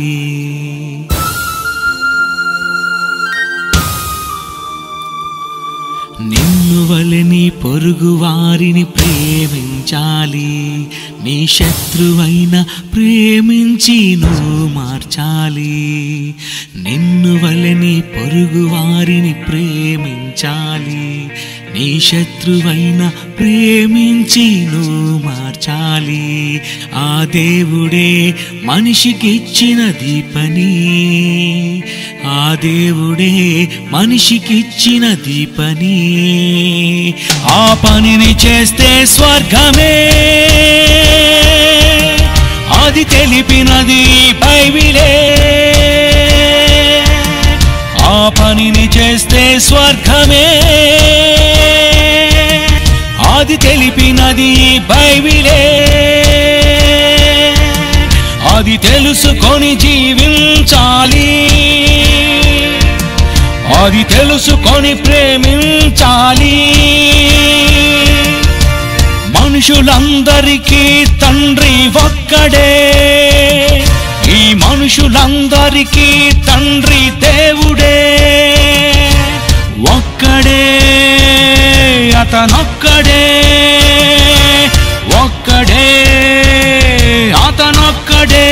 నిన్ను వలని పొరుగు వారిని ప్రేమించాలి నీ శత్రువైన ప్రేమించి నువ్వు మార్చాలి నిన్ను వలని పొరుగు వారిని ప్రేమించాలి నీ శత్రువైన ప్రేమించి నువ్వు మార్చాలి ఆ దేవుడే మనిషికిచ్చిన దీపని ఆ దేవుడే మనిషికిచ్చిన దీపని ఆ పనిని చేస్తే స్వర్గమే అది తెలిపినది బైబిలే ఆ పనిని చేస్తే స్వర్గమే అది తెలిపినది బైబిలే అది తెలుసుకొని జీవించాలి అది తెలుసుకొని ప్రేమించాలి మనుషులందరికీ తండ్రి ఒక్కడే ఈ మనుషులందరికీ తండ్రి దేవుడే ఒక్కడే అతనొక్కడే ఒక్కడే అతనొక్కడే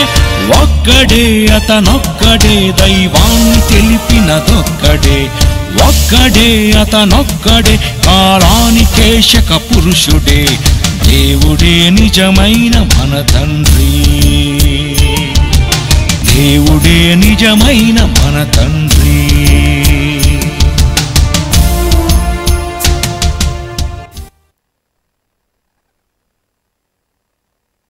ఒక్కడే అతనొక్కడే దైవాన్ని తెలిపినదొక్కడే ఒక్కడే అతనొక్కడే కాలానికేశక పురుషుడే దేవుడే నిజమైన మన తండ్రి దేవుడే నిజమైన మన తండ్రి